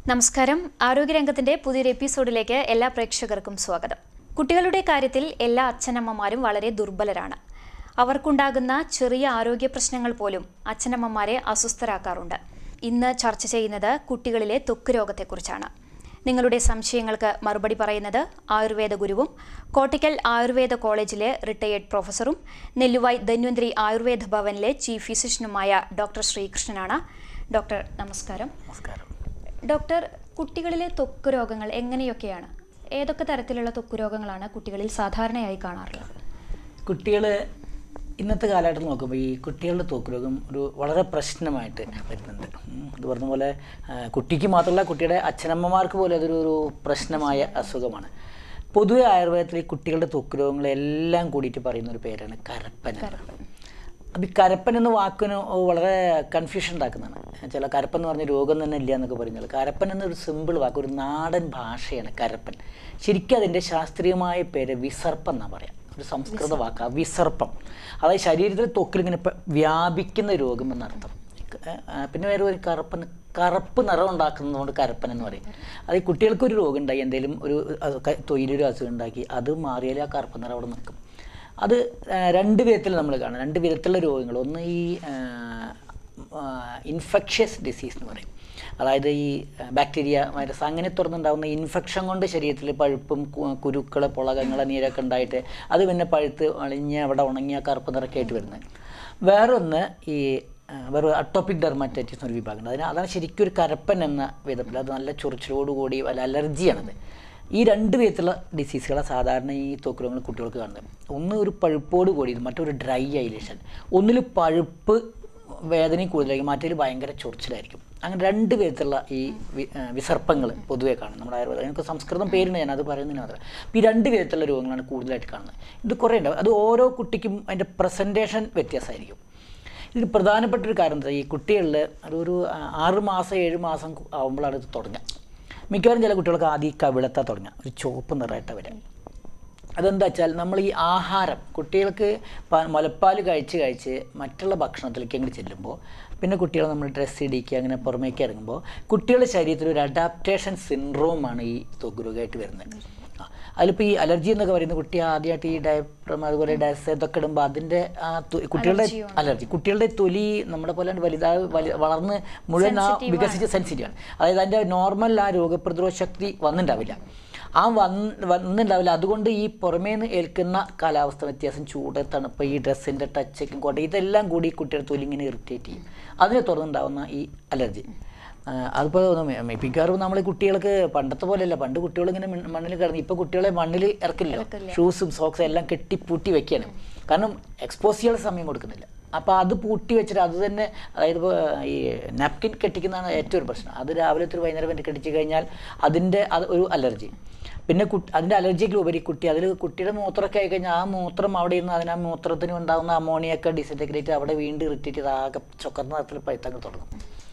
നമസ്കാരം ആരോഗ്യരംഗത്തിന്റെ പുതിയൊരു എപ്പിസോഡിലേക്ക് എല്ലാ പ്രേക്ഷകർക്കും സ്വാഗതം കുട്ടികളുടെ കാര്യത്തിൽ എല്ലാ അച്ഛനമ്മമാരും വളരെ ദുർബലരാണ് അവർക്കുണ്ടാകുന്ന ചെറിയ ആരോഗ്യ പ്രശ്നങ്ങൾ പോലും അച്ഛനമ്മമാരെ അസ്വസ്ഥരാക്കാറുണ്ട് ഇന്ന് ചർച്ച ചെയ്യുന്നത് കുട്ടികളിലെ ത്വക്ക് രോഗത്തെക്കുറിച്ചാണ് നിങ്ങളുടെ സംശയങ്ങൾക്ക് മറുപടി പറയുന്നത് ആയുർവേദ ഗുരുവും കോട്ടയ്ക്കൽ ആയുർവേദ കോളേജിലെ റിട്ടയേർഡ് പ്രൊഫസറും നെല്ലുവായ് ധന്വന്തിരി ആയുർവേദ ഭവനിലെ ചീഫ് ഫിസിഷ്യനുമായ ഡോക്ടർ ശ്രീകൃഷ്ണനാണ് ഡോക്ടർ നമസ്കാരം നമസ്കാരം ഡോക്ടർ കുട്ടികളിലെ ത്വക്ക് രോഗങ്ങൾ എങ്ങനെയൊക്കെയാണ് ഏതൊക്കെ തരത്തിലുള്ള ത്വക്ക് രോഗങ്ങളാണ് കുട്ടികളിൽ സാധാരണയായി കാണാറുള്ളത് കുട്ടികൾ ഇന്നത്തെ കാലഘട്ടം നോക്കുമ്പോൾ ഈ കുട്ടികളുടെ ത്വക്ക് രോഗം ഒരു വളരെ പ്രശ്നമായിട്ട് വരുന്നുണ്ട് ഉം. ഇത് പറഞ്ഞ പോലെ ആ, കുട്ടിക്ക് മാത്രമല്ല കുട്ടിയുടെ അച്ഛനമ്മമാർക്ക് പോലും അതൊരു ഒരു പ്രശ്നമായ അസുഖമാണ് പൊതുവെ ആയുർവേദത്തിൽ ഈ കുട്ടികളുടെ ത്വക്ക് രോഗങ്ങളെല്ലാം കൂടിയിട്ട് പറയുന്ന ഒരു പേരാണ് കരപ്പൻ എന്ന്. അപ്പം ഈ കരപ്പൻ എന്ന വാക്കിന് വളരെ കൺഫ്യൂഷൻ ഉണ്ടാക്കുന്നതാണ് ചില കരപ്പൻ എന്ന് പറഞ്ഞ രോഗം തന്നെ ഇല്ല എന്നൊക്കെ പറയുന്നത് കരപ്പൻ എന്നൊരു സിമ്പിൾ വാക്ക് ഒരു നാടൻ ഭാഷയാണ് കരപ്പൻ ശരിക്കും അതിൻ്റെ ശാസ്ത്രീയമായ പേര് വിസർപ്പം എന്നാണ് പറയാം ഒരു സംസ്കൃത വാക്കാണ് വിസർപ്പം അതായത് ശരീരത്തിലെ ത്വക്കിൽ ഇങ്ങനെ പ- വ്യാപിക്കുന്ന രോഗം എന്നർത്ഥം ഏഹ് ആ, പിന്നെ വേറെ ഒരു കറുപ്പൻ കറുപ്പ് നിറം ഉണ്ടാക്കുന്നതുകൊണ്ട് കരപ്പൻ എന്ന് പറയും അത് ഈ കുട്ടികൾക്ക് ഒരു രോഗം ഉണ്ടായി എന്തെങ്കിലും ഒരു അസു- ക- തൊയിലൊരു അസുഖം ഉണ്ടാക്കി അത് മാറിയാൽ ആ കറുപ്പ് നിറം അവിടെ നിൽക്കും അത് ആ, രണ്ട് വിധത്തിൽ നമ്മൾ കാണാം രണ്ട് വിധത്തിലുള്ള രോഗങ്ങൾ ഒന്ന് ഈ ഇൻഫെക്ഷ്യസ് ഡിസീസ് എന്ന് പറയും അതായത് ഈ ബാക്ടീരിയ വൈറസ് അങ്ങനെ തുറന്നുണ്ടാകുന്ന ഇൻഫെക്ഷൻ കൊണ്ട് ശരീരത്തിൽ പഴുപ്പും കു- കുരുക്കള് പുളകങ്ങൾ നീരൊക്കെ ഉണ്ടായിട്ട് അത് പിന്നെ പഴുത്ത് അളിഞ്ഞ് അവിടെ ഉണങ്ങിയ കറുപ്പ് നിറക്കെ ആയിട്ട് വരുന്നത് വേറൊന്ന് ഈ ആ, വേറെ അട്ടോപ്പിക് ഡെർമാറ്റൈറ്റിസ് എന്നൊരു വിഭാഗമുണ്ട് അതിന് അതാണ് ശരിക്കും ഒരു കരപ്പൻ എന്ന വിധത്തിൽ അത് നല്ല ചൊറിച്ചിലോടുകൂടി വല്ല അലർജിയാണത് ഈ രണ്ട് വിധത്തിലുള്ള ഡിസീസുകളെ സാധാരണ ഈ ത്വക്ക് രോഗങ്ങൾ കുട്ടികൾക്ക് കാണുന്നത് ഒന്ന് ഒരു പഴുപ്പോട് കൂടിയത് മറ്റൊരു ഡ്രൈ ഐലേഷൻ ഒന്നിൽ പഴുപ്പ് വേദനയും കൂടുതലായിരിക്കും മറ്റേതിൽ ഭയങ്കര ചൊറിച്ചിലായിരിക്കും അങ്ങനെ രണ്ട് വിധത്തിലുള്ള ഈ വിസർപ്പങ്ങൾ പൊതുവേ കാണും നമ്മുടെ ആയുർവേദം എനിക്ക് സംസ്കൃതം പേരുണ്ട് ഞാൻ അത് പറയുന്നതിന് മാത്രം അപ്പോൾ ഈ രണ്ട് വിധത്തിലുള്ള രോഗങ്ങളാണ് കൂടുതലായിട്ട് കാണുന്നത് ഇത് കുറേ ഉണ്ടാവും അത് ഓരോ കുട്ടിക്കും അതിൻ്റെ പ്രസൻറ്റേഷൻ വ്യത്യാസമായിരിക്കും ഇതിന് പ്രധാനപ്പെട്ട ഒരു കാര്യം എന്താ ഈ കുട്ടികളിൽ അതൊരു ആ, ആറ് മാസം ഏഴ് മാസം ആകുമ്പോഴാണ് ഇത് തുടങ്ങുക മിക്കവാറും ചില കുട്ടികൾക്ക് ആദ്യം ഈ കവിളത്ത തുടങ്ങുക ഒരു ചുവപ്പ് നിറമായിട്ട് വരാം അതെന്താ വെച്ചാൽ നമ്മൾ ഈ ആഹാരം കുട്ടികൾക്ക് പ- മുലപ്പാൽ കഴിച്ച് കഴിച്ച് മറ്റുള്ള ഭക്ഷണത്തിലേക്ക് അങ്ങോട്ട് ചെല്ലുമ്പോൾ പിന്നെ കുട്ടികളെ നമ്മൾ ഡ്രസ്സ് ഇടിക്കുക അങ്ങനെ പുറമേക്ക് ഇറങ്ങുമ്പോൾ കുട്ടികളുടെ ശരീരത്തിൽ ഒരു അഡാപ്റ്റേഷൻ സിൻഡ്രോമാണ് ഈ ത്വഗുരുകായിട്ട് വരുന്നത് ആ, അതിലിപ്പോൾ ഈ അലർജി എന്നൊക്കെ പറയുന്ന കുട്ടി ആദ്യമായിട്ട് ഈ ഡയപ്രം അതുപോലെ ഡയസ് ഇതൊക്കെ ഇടുമ്പോൾ അതിൻ്റെ ആ തു- കുട്ടികളുടെ അലർജി കുട്ടികളുടെ തൊലി നമ്മുടെ പോലെ വലുതാ വലി വളർന്ന് മുഴുവൻ ആ വികസിച്ച സെൻസിറ്റീവ് ആണ് അതായത് അതിൻ്റെ നോർമൽ ആ രോഗപ്രതിരോധ ശക്തി വന്നിട്ടുണ്ടാവില്ല ആ വന്ന് വന്നിട്ടുണ്ടാവില്ല അതുകൊണ്ട് ഈ പുറമേ നിന്ന് ഏൽക്കുന്ന കാലാവസ്ഥ വ്യത്യാസം ചൂട് തണുപ്പ് ഈ ഡ്രസ്സിൻ്റെ ടച്ചൊക്കെ കോട്ട ഇതെല്ലാം കൂടി ഈ കുട്ടിയുടെ തൊലി ഇങ്ങനെ ഇറിറ്റേറ്റ് ചെയ്യും അതിനെ തുടർന്നുണ്ടാവുന്ന ഈ അലർജി അതിപ്പോൾ മിക്കവാറും നമ്മൾ കുട്ടികൾക്ക് പണ്ടത്തെ പോലെയല്ല പണ്ട് കുട്ടികൾ ഇങ്ങനെ മണ്ണ് മണ്ണിൽ കിടന്ന് ഇപ്പോൾ കുട്ടികളെ മണ്ണിൽ ഇറക്കില്ലല്ലോ ഷൂസും സോക്സും എല്ലാം കെട്ടി പൂട്ടി വെക്കുകയാണ് കാരണം എക്സ്പോസ് ചെയ്യാൻ സമയം കൊടുക്കുന്നില്ല അപ്പോൾ അത് പൂട്ടി വെച്ചിട്ട് അത് തന്നെ അതായത് ഇപ്പോൾ ഈ നാപ്കിൻ കെട്ടിക്കുന്നതാണ് ഏറ്റവും ഒരു പ്രശ്നം അത് രാവിലെ ഒരു വൈകുന്നേരം വരെ കെട്ടിച്ച് കഴിഞ്ഞാൽ അതിൻ്റെ അത് ഒരു അലർജി പിന്നെ കുട്ടി അതിൻ്റെ അലർജിക്ക് ഉപരി കുട്ടി അതിൽ കുട്ടിയുടെ മൂത്രമൊക്കെ ആയി കഴിഞ്ഞാൽ ആ മൂത്രം അവിടെ ഇരുന്ന് അതിന് ആ മൂത്രത്തിന് ഉണ്ടാകുന്ന അമോണിയൊക്കെ ഡിസിൻറ്റഗ്രേറ്റ് അവിടെ വീണ്ടും ഇറിറ്റേറ്റ് ചെയ്ത് ആകെ ചൊക്കർന്ന തരത്തിൽ പഴുത്തങ്ങൾ തുടങ്ങും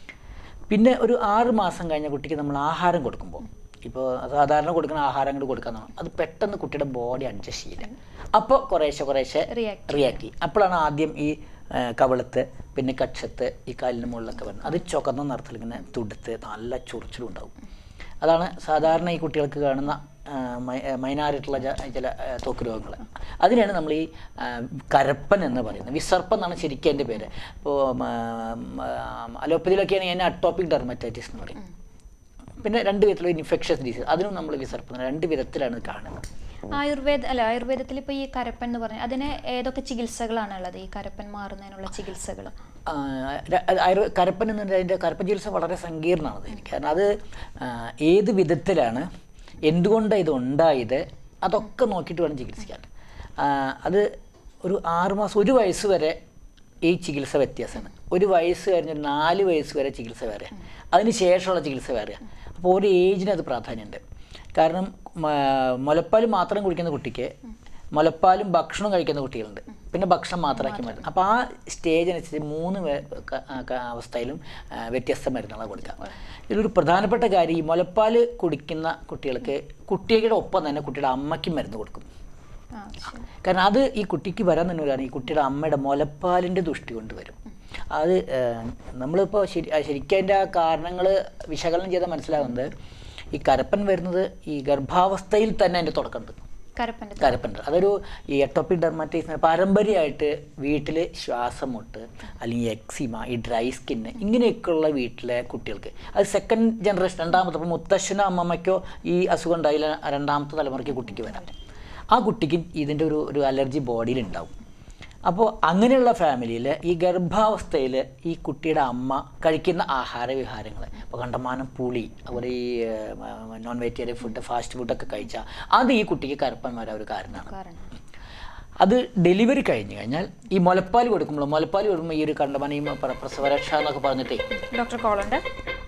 പിന്നെ ഒരു ആറ് മാസം കഴിഞ്ഞ കുട്ടിക്ക് നമ്മൾ ആഹാരം കൊടുക്കുമ്പോൾ ഇപ്പോൾ സാധാരണ കൊടുക്കുന്ന ആഹാരം അങ്ങോട്ട് കൊടുക്കാന്നാണ് അത് പെട്ടെന്ന് കുട്ടിയുടെ ബോഡി അഡ്ജസ്റ്റ് ചെയ്യില്ല അപ്പോൾ കുറേശ്ശെ കുറേശ്ശെ React റിയാക്ട് ചെയ്യും അപ്പോഴാണ് ആദ്യം ഈ ആ, കവിളത്ത് പിന്നെ കക്ഷത്ത് ഈ കാലിന് മുകളിലൊക്കെ വരുന്നത് അത് ചുവന്ന നിറത്തിൽ ഇങ്ങനെ തുടുത്ത് നല്ല ചൊറിച്ചിലും ഉണ്ടാവും അതാണ് സാധാരണ ഈ കുട്ടികൾക്ക് കാണുന്ന ആ, മൈ- ആ, മൈനായിട്ടുള്ള ച- ചില ആ, ത്വക്ക് രോഗങ്ങൾ അതിനെയാണ് നമ്മൾ ഈ ആ, കരപ്പൻ എന്ന് പറയുന്നത് വിസർപ്പം എന്നാണ് ശരിക്കും എൻ്റെ പേര് ഇപ്പോൾ അലോപ്പതിയിലൊക്കെയാണ് ഞാൻ അട്ടോപ്പിക് ഡെർമറ്റൈറ്റിസ് എന്ന് പറയും പിന്നെ രണ്ട് വിധത്തിലുള്ള ഇൻഫെക്ഷ്യസ് ഡിസീസ് അതിനും നമ്മൾ വിസർപ്പം രണ്ട് വിധത്തിലാണ് ഇത് കാണുന്നത് ആയുർവേദ അല്ല ആയുർവേദത്തിൽ ഇപ്പോൾ ഈ കരപ്പൻ എന്ന് പറഞ്ഞാൽ അതിന് ഏതൊക്കെ ചികിത്സകളാണ് ഉള്ളത് ഈ കരപ്പൻ മാറുന്നതിനുള്ള ചികിത്സകൾ ആ, ര- അത് ആയുർവേ കരപ്പൻ എന്നുണ്ട് അതിൻ്റെ കരപ്പൻ ചികിത്സ വളരെ സങ്കീർണമാണ് എനിക്ക് കാരണം അത് ആ, ഏത് വിധത്തിലാണ് എന്തുകൊണ്ടാണ് ഇത് ഉണ്ടായത് അതൊക്കെ നോക്കിയിട്ട് വേണം ചികിത്സിക്കാൻ ആ, അത് ഒരു ആറുമാസം ഒരു വയസ്സ് വരെ ഈ ചികിത്സ വ്യത്യാസമാണ് ഒരു വയസ്സ് കഴിഞ്ഞ് ഒരു നാല് വയസ്സ് വരെ ചികിത്സ വേറെ അതിന് ശേഷമുള്ള ചികിത്സ വേറെയാണ് അപ്പോൾ ഒരു ഏജിന് അത് പ്രാധാന്യമുണ്ട് കാരണം മ- മുലപ്പാൽ മാത്രം കുടിക്കുന്ന കുട്ടിക്ക് മുലപ്പാലും ഭക്ഷണവും കഴിക്കുന്ന കുട്ടികളുണ്ട് പിന്നെ ഭക്ഷണം മാത്രമാക്കി മരുന്ന് അപ്പോൾ ആ സ്റ്റേജ് അനുസരിച്ച് മൂന്ന് വേ- ക- ആ ക- അവസ്ഥയിലും ആ, വ്യത്യസ്ത മരുന്നുകളാണ് കൊടുക്കുക ഇതിലൊരു പ്രധാനപ്പെട്ട കാര്യം ഈ മുലപ്പാൽ കുടിക്കുന്ന കുട്ടികൾക്ക് കുട്ടിയുടെ ഒപ്പം തന്നെ കുട്ടിയുടെ അമ്മയ്ക്കും മരുന്ന് കൊടുക്കും ആ ശരി കാരണം അത് ഈ കുട്ടിക്ക് വരാൻ തന്നെ വരാണ് ഈ കുട്ടിയുടെ അമ്മയുടെ മുലപ്പാലിൻ്റെ ദുഷ്ടി കൊണ്ട് വരും അത് നമ്മളിപ്പോൾ ശരി ആ, ശരിക്കും അതിൻ്റെ ആ കാരണങ്ങൾ വിശകലനം ചെയ്താൽ മനസ്സിലാകുന്നത് ഈ കരപ്പൻ വരുന്നത് ഈ ഗർഭാവസ്ഥയിൽ തന്നെ അതിൻ്റെ തുടക്കമുണ്ട് കരപ്പൻ്റെ കരപ്പൻ്റെ അതൊരു ഈ എട്ടോപ്പിക് ഡെർമാറ്റൈസ് പാരമ്പര്യമായിട്ട് വീട്ടിൽ ശ്വാസം മുട്ട് അല്ലെങ്കിൽ എക്സിമ ഈ ഡ്രൈ സ്കിന്ന് ഇങ്ങനെയൊക്കെയുള്ള വീട്ടിലെ കുട്ടികൾക്ക് അത് സെക്കൻഡ് ജനറേഷൻ രണ്ടാമത്തെ ഇപ്പോൾ മുത്തശ്ശനോ അമ്മമ്മയ്ക്കോ ഈ അസുഖം ഉണ്ടായില്ല രണ്ടാമത്തെ തലമുറയ്ക്ക് കുട്ടിക്ക് വരാം ആ കുട്ടിക്ക് ഇതിൻ്റെ ഒരു ഒരു അലർജി ബോഡിയിൽ ഉണ്ടാവും അപ്പോൾ അങ്ങനെയുള്ള ഫാമിലിയിൽ ഈ ഗർഭാവസ്ഥയിൽ ഈ കുട്ടിയുടെ അമ്മ കഴിക്കുന്ന ആഹാര വിഹാരങ്ങൾ ഇപ്പോൾ കണ്ടമാനം പുളി അതുപോലെ ഈ നോൺ വെജിറ്റേറിയൻ ഫുഡ് ഫാസ്റ്റ് ഫുഡൊക്കെ കഴിച്ചാൽ അത് ഈ കുട്ടിക്ക് കരപ്പൻ വരാൻ ഒരു കാരണമാണ് കാരണം അത് ഡെലിവറി കഴിഞ്ഞ് കഴിഞ്ഞാൽ ഈ മുലപ്പാൽ കൊടുക്കുമ്പോൾ മുലപ്പാൽ കൊടുക്കുമ്പോൾ ഈ ഒരു കണ്ടമാനം ഈ പ്ര- പ്രസവരക്ഷ എന്നൊക്കെ പറഞ്ഞിട്ടേ ഡോക്ടർ കോളുണ്ട്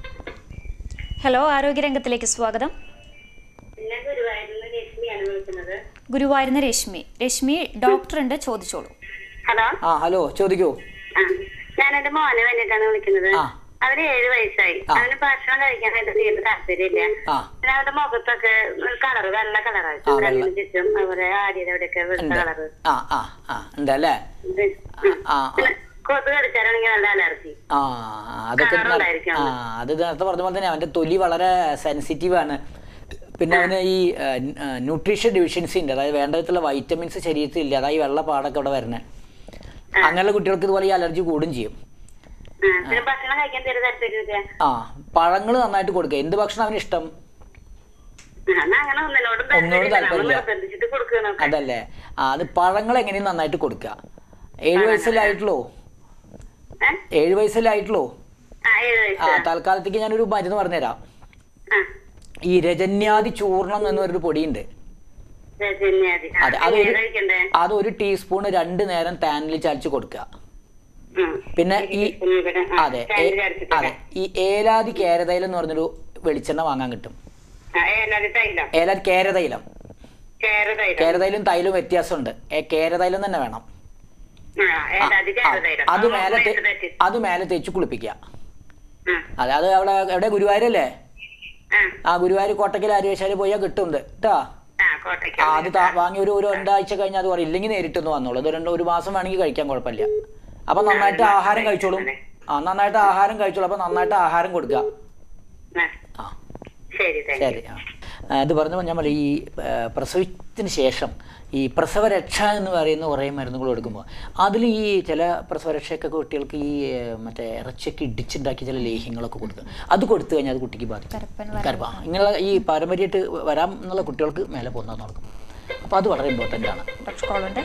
ഹലോ ആരോഗ്യരംഗത്തിലേക്ക് സ്വാഗതം ഞാൻ ഗുരുവായൂരിൽ രശ്മിയാണ് വിളിക്കുന്നത് ഗുരുവായൂരിന്ന് രശ്മി രശ്മി ഡോക്ടറുണ്ട് ചോദിച്ചോളൂ ഹലോ ആ ഹലോ ചോദിക്കൂ ആ ഞാൻ എന്റെ മോനെ വേണ്ടിയിട്ടാണ് വിളിക്കുന്നത് ആ. അവന് ഏഴ് വയസ്സായി ആ. അവന് ഭക്ഷണം കഴിക്കാനായിട്ട് തീരെ താല്പര്യമില്ല ആ പിന്നെ അവന്റെ മുഖത്തൊക്കെ കളർ വെള്ള കളറായി ആ, വെള്ള. കണ്ണിന് ചുറ്റും അതുപോലെ ആടിയുടെ അവിടെയൊക്കെ വെള്ള ഉണ്ട് കളറ് ആ ആ ആ ഉണ്ട് അല്ലേ ആ ആ പിന്നെ കൊതു കടിച്ചാലാണെങ്കിൽ നല്ല അലർജി ആ അതൊക്കെ കളർ ന- ഉണ്ടായിരിക്കും ആ അത് നേരത്തെ പറഞ്ഞ പോലെ തന്നെ അവൻ്റെ തൊലി വളരെ സെൻസിറ്റീവ് ആണ് പിന്നെ അവന് ഈ ന്യൂട്രീഷൻ ഡെഫിഷ്യൻസി ഉണ്ട് അതായത് വേണ്ട വിധത്തിലുള്ള വൈറ്റമിൻസ് ശരീരത്തിൽ ഇല്ല അതായത് ഈ വെള്ള പാടൊക്കെ അവിടെ വരുന്നത് അങ്ങനെയുള്ള കുട്ടികൾക്ക് ഇതുപോലെ ഈ അലർജി കൂടും ചെയ്യും ആ, പിന്നെ ഭക്ഷണം കഴിക്കാൻ തീരെ താല്പര്യമില്ല ആ പഴങ്ങൾ നന്നായിട്ട് കൊടുക്കുക എന്ത് ഭക്ഷണം അവന് ഇഷ്ടം ആ, എന്നാ അങ്ങനെ ഒന്നിനോടും ഒന്നിനോടും താല്പര്യമില്ല നമ്മൾ താല്പര്യമില്ല. നിർബന്ധിച്ചിട്ട് കൊടുക്കണൊക്കെ അതല്ലേ ആ അത് പഴങ്ങൾ എങ്ങനെയും നന്നായിട്ട് കൊടുക്കുക ഏഴ് വയസ്സിലായിട്ടുള്ളൂ ഏ? ഏഴ് വയസ്സിലായിട്ടുള്ളൂ ആ ഏഴ് ആ വയസ്സ് തൽക്കാലത്തേക്ക് ഞാനൊരു മരുന്ന് പറഞ്ഞുതരാം ആ ഈ രജന്യാദി ചൂർണം എന്ന് പറഞ്ഞൊരു പൊടിയുണ്ട് രജന്യാദി ആ, അതെ അത് എങ്ങനെ ഒരു കഴിക്കണ്ടേ അത് ഒരു ടീസ്പൂൺ രണ്ട് നേരം പാനിൽ ചാലിച്ച് കൊടുക്കുക ഉം. പിന്നെ ഈ ഇവിടെ, ആ, അതെ ചാനലിൽ ഏ- അടിച്ചിട്ടല്ലേ? അതെ ഈ ഏലാതി കേരതൈലം എന്ന് പറഞ്ഞൊരു വെളിച്ചെണ്ണ വാങ്ങാൻ കിട്ടും ആ, ഏലാതി തൈലം ഏലാതി കേരതൈലം കേര തൈലം കേരതൈലും തൈലും വ്യത്യാസമുണ്ട് ഏ കേരതൈലം തന്നെ വേണം ആ, ആ, ഏലാതി ആ, കേര തൈലം അത് ആ, മേലെ തേ- മേത്ത് തേച്ച്. അത് മേലെ തേച്ച് കുളിപ്പിക്കുക ആ, അതെ അത് അവിടെ എവിടെ ഗുരുവായൂരല്ലേ ആ, ആ ഗുരുവായൂർ കോട്ടക്കൽ അരുവേശാല് പോയാൽ കിട്ടും ഇത് കേട്ടാ ആ, കോട്ടയ്ക്ക് ആ അത് താ- വാങ്ങി ഒരു ഒരു രണ്ടാഴ്ച കഴിഞ്ഞാൽ അത് പറയും ഇല്ലെങ്കിൽ നേരിട്ടൊന്ന് വന്നോളൂ ഇത് രണ്ട് ഒരു മാസം വേണമെങ്കിൽ കഴിക്കാൻ കുഴപ്പമില്ല അപ്പൊ നന്നായിട്ട് ആഹാരം കഴിച്ചോളും ആ നന്നായിട്ട് ആഹാരം കഴിച്ചോളൂ അപ്പൊ നന്നായിട്ട് ആഹാരം കൊടുക്കുക ആ, ആ ശരി താങ്ക് ശരി ആ ആ, ഇത് പറഞ്ഞപ്പോൾ ഞാൻ പറയാം ഈ ആ, പ്രസവത്തിന് ശേഷം ഈ പ്രസവരക്ഷ എന്ന് പറയുന്ന കുറേ മരുന്നുകൾ കൊടുക്കുമ്പോൾ അതിൽ ഈ ചില പ്രസവരക്ഷയൊക്കെ കുട്ടികൾക്ക് ഈ ഏ, മറ്റേ ഇറച്ചിയൊക്കെ ഇടിച്ചുണ്ടാക്കി ചില ലേഹ്യങ്ങളൊക്കെ കൊടുക്കുക അത് കൊടുത്തു കഴിഞ്ഞാൽ അത് കുട്ടിക്ക് ബാധിക്കും കരപ്പൻ കരപ്പ ഇങ്ങനെയുള്ള ഈ പാരമ്പര്യമായിട്ട് വരാം എന്നുള്ള കുട്ടികൾക്ക് മേലെ പോകുന്നത് നടക്കും അപ്പോൾ അത് വളരെ ഇമ്പോർട്ടൻ്റ് ആണ് ഡോക്ടർ കോളുണ്ട്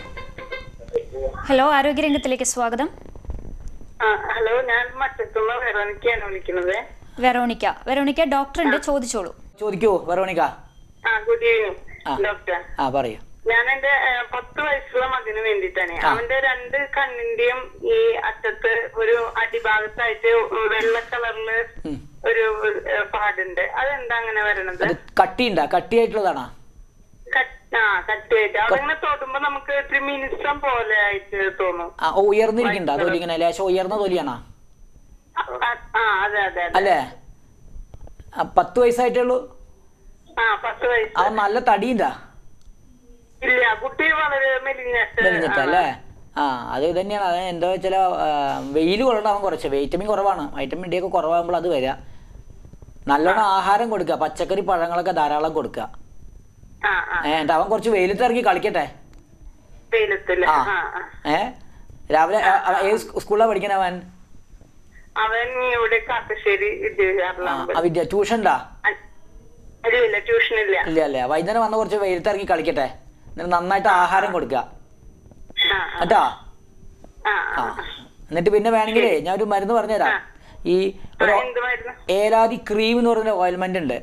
ഹലോ ആരോഗ്യരംഗത്തിലേക്ക് സ്വാഗതം ആ ഹലോ ഞാൻ മറ്റത്തുള്ള വെറോനിക്കയാണ് വിളിക്കുന്നത് വെറോണിക്ക വെറോണിക്ക ഡോക്ടറുണ്ട് ചോദിച്ചോളൂ ചോദിക്കൂ വെറോണിക്ക ആ ഗുഡ് ആ. ഈവനിങ് ഡോക്ടർ ആ പറയൂ ഞാൻ എന്റെ ഏ, പത്ത് വയസ്സുള്ള മകന് വേണ്ടിയിട്ടാണ് അവന്റെ രണ്ട് കണ്ണിന്റെയും ഈ അറ്റത്ത് ഒരു അടിഭാഗത്തായിട്ട് വെള്ള കളറില് ഉം. ഒരു ഏ, പാടുണ്ട് അതെന്താ അങ്ങനെ വരണത് അത് കട്ടിയുണ്ടാ കട്ടിയായിട്ടുള്ളതാണോ കട്ട്- ആ കട്ടിയായിട്ട് അതങ്ങനെ തൊടുമ്പോ നമുക്ക് ഇത്തിരി മിനുസം പോലെ ആയിട്ട് തോന്നും ആ ഓ ഉയർന്നിരിക്കണ്ട തൊലി ഇങ്ങനെ ലേശം ഉയർന്ന തൊലിയാണോ ആ, ആ അതെ അതെ അതെ അല്ലേ ആ, പത്ത് വയസ്സായിട്ടേ ഉള്ളൂ ആ പത്ത് വയസ്സ് അവൻ നല്ല തടിയുണ്ടാ ഇല്ല കുട്ടി വളരെ മെലിഞ്ഞിട്ട് മെലിഞ്ഞിട്ടല്ലേ ആ അത് തന്നെയാണ് അത് എന്താ വെച്ചാൽ വെയിൽ കൊള്ളണം അവൻ കുറച്ച് വൈറ്റമിൻ കുറവാണ് വൈറ്റമിൻ ഡി ഒക്കെ കുറവാകുമ്പോൾ അത് വരിക നല്ലോണം ആഹാരം കൊടുക്കുക പച്ചക്കറി പഴങ്ങളൊക്കെ ധാരാളം കൊടുക്കുക ആ ആ ഏ, എന്നിട്ട് അവൻ കുറച്ച് വെയിലത്ത് ഇറങ്ങി കളിക്കട്ടെ വെയിലത്തില്ല ആ ആ ആ ഏ രാവിലെ ആ, ആ, ഏത് സ്കൂളിലാണ് പഠിക്കണ അവൻ അവൻ ഇവിടെ കാക്കശ്ശേരി ആ വിദ്യാഭ്യാസം ആ, വിദ്യ ട്യൂഷൻ ഉണ്ടാ ഇല്ല ട്യൂഷൻ ഇല്ല ഇല്ല അല്ലേ വൈകുന്നേരം വന്ന് കുറച്ച് വെയിലത്ത് ഇറങ്ങി കളിക്കട്ടെ എന്നിട്ട് നന്നായിട്ട് ആഹാരം കൊടുക്കുക ആ ആ കേട്ടോ ആ ആ ആ എന്നിട്ട് പിന്നെ വേണമെങ്കിലേ ഞാൻ ഒരു മരുന്ന് പറഞ്ഞുതരാം ഈ ആ, ഒരു എന്ത് മരുന്ന് ഏലാതി ക്രീം എന്ന് പറയുന്ന ഓയിൽമെന്റ് ഉണ്ട്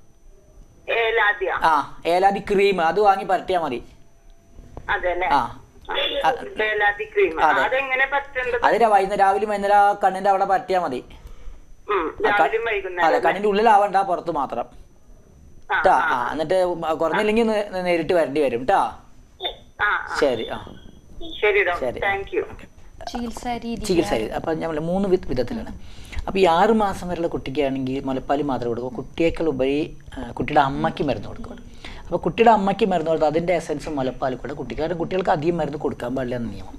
ഏലാദ്യ ആ ഏലാതി ക്രീം അത് വാങ്ങി പരട്ടിയാൽ മതി അതെ അല്ലേ ആ ഏലാദി ക്രീം അതെ. അതെങ്ങനെ പറ്റേണ്ടത് അത് രാ- വൈകുന്നേരം രാവിലെ വൈകുന്നേരം ആ കണ്ണിന്റെ അവിടെ പരട്ടിയാൽ മതി ഉം, ആ, ക- രാവിലെയും അതെ വൈകുന്നേരം കണ്ണിന്റെ ഉള്ളിലാവണ്ട പുറത്ത് മാത്രം ആ, ട്ടാ ആ, ആ എന്നിട്ട് കുറഞ്ഞില്ലെങ്കിൽ നേ- നേരിട്ട് വരേണ്ടി വരും ട്ടാ ആ, ആ. ശരി ആ ശരി ഡോക്ടർ ശരി. താങ്ക് യു ചികിത്സാ രീതി ചികിത്സ അപ്പം ഞാൻ പറഞ്ഞില്ലേ, മൂന്ന് വിധ- വിധത്തിലാണ് അപ്പോൾ ഈ ആറ് മാസം വരെയുള്ള കുട്ടിക്കാണെങ്കിൽ മുലപ്പാല് മാത്രം കൊടുക്കും കുട്ടിയേക്കാൾ ഉപരി ആ, കുട്ടിയുടെ അമ്മയ്ക്ക് മരുന്ന് കൊടുക്കും അപ്പോൾ കുട്ടിയുടെ അമ്മയ്ക്ക് മരുന്ന് കൊടുത്താൽ അതിൻ്റെ എസൻസ് മുലപ്പാൽ കൂടെ കുട്ടിക്ക് കാരണം കുട്ടികൾക്ക് അധികം മരുന്ന് കൊടുക്കാൻ പാടില്ല എന്ന് നിയമം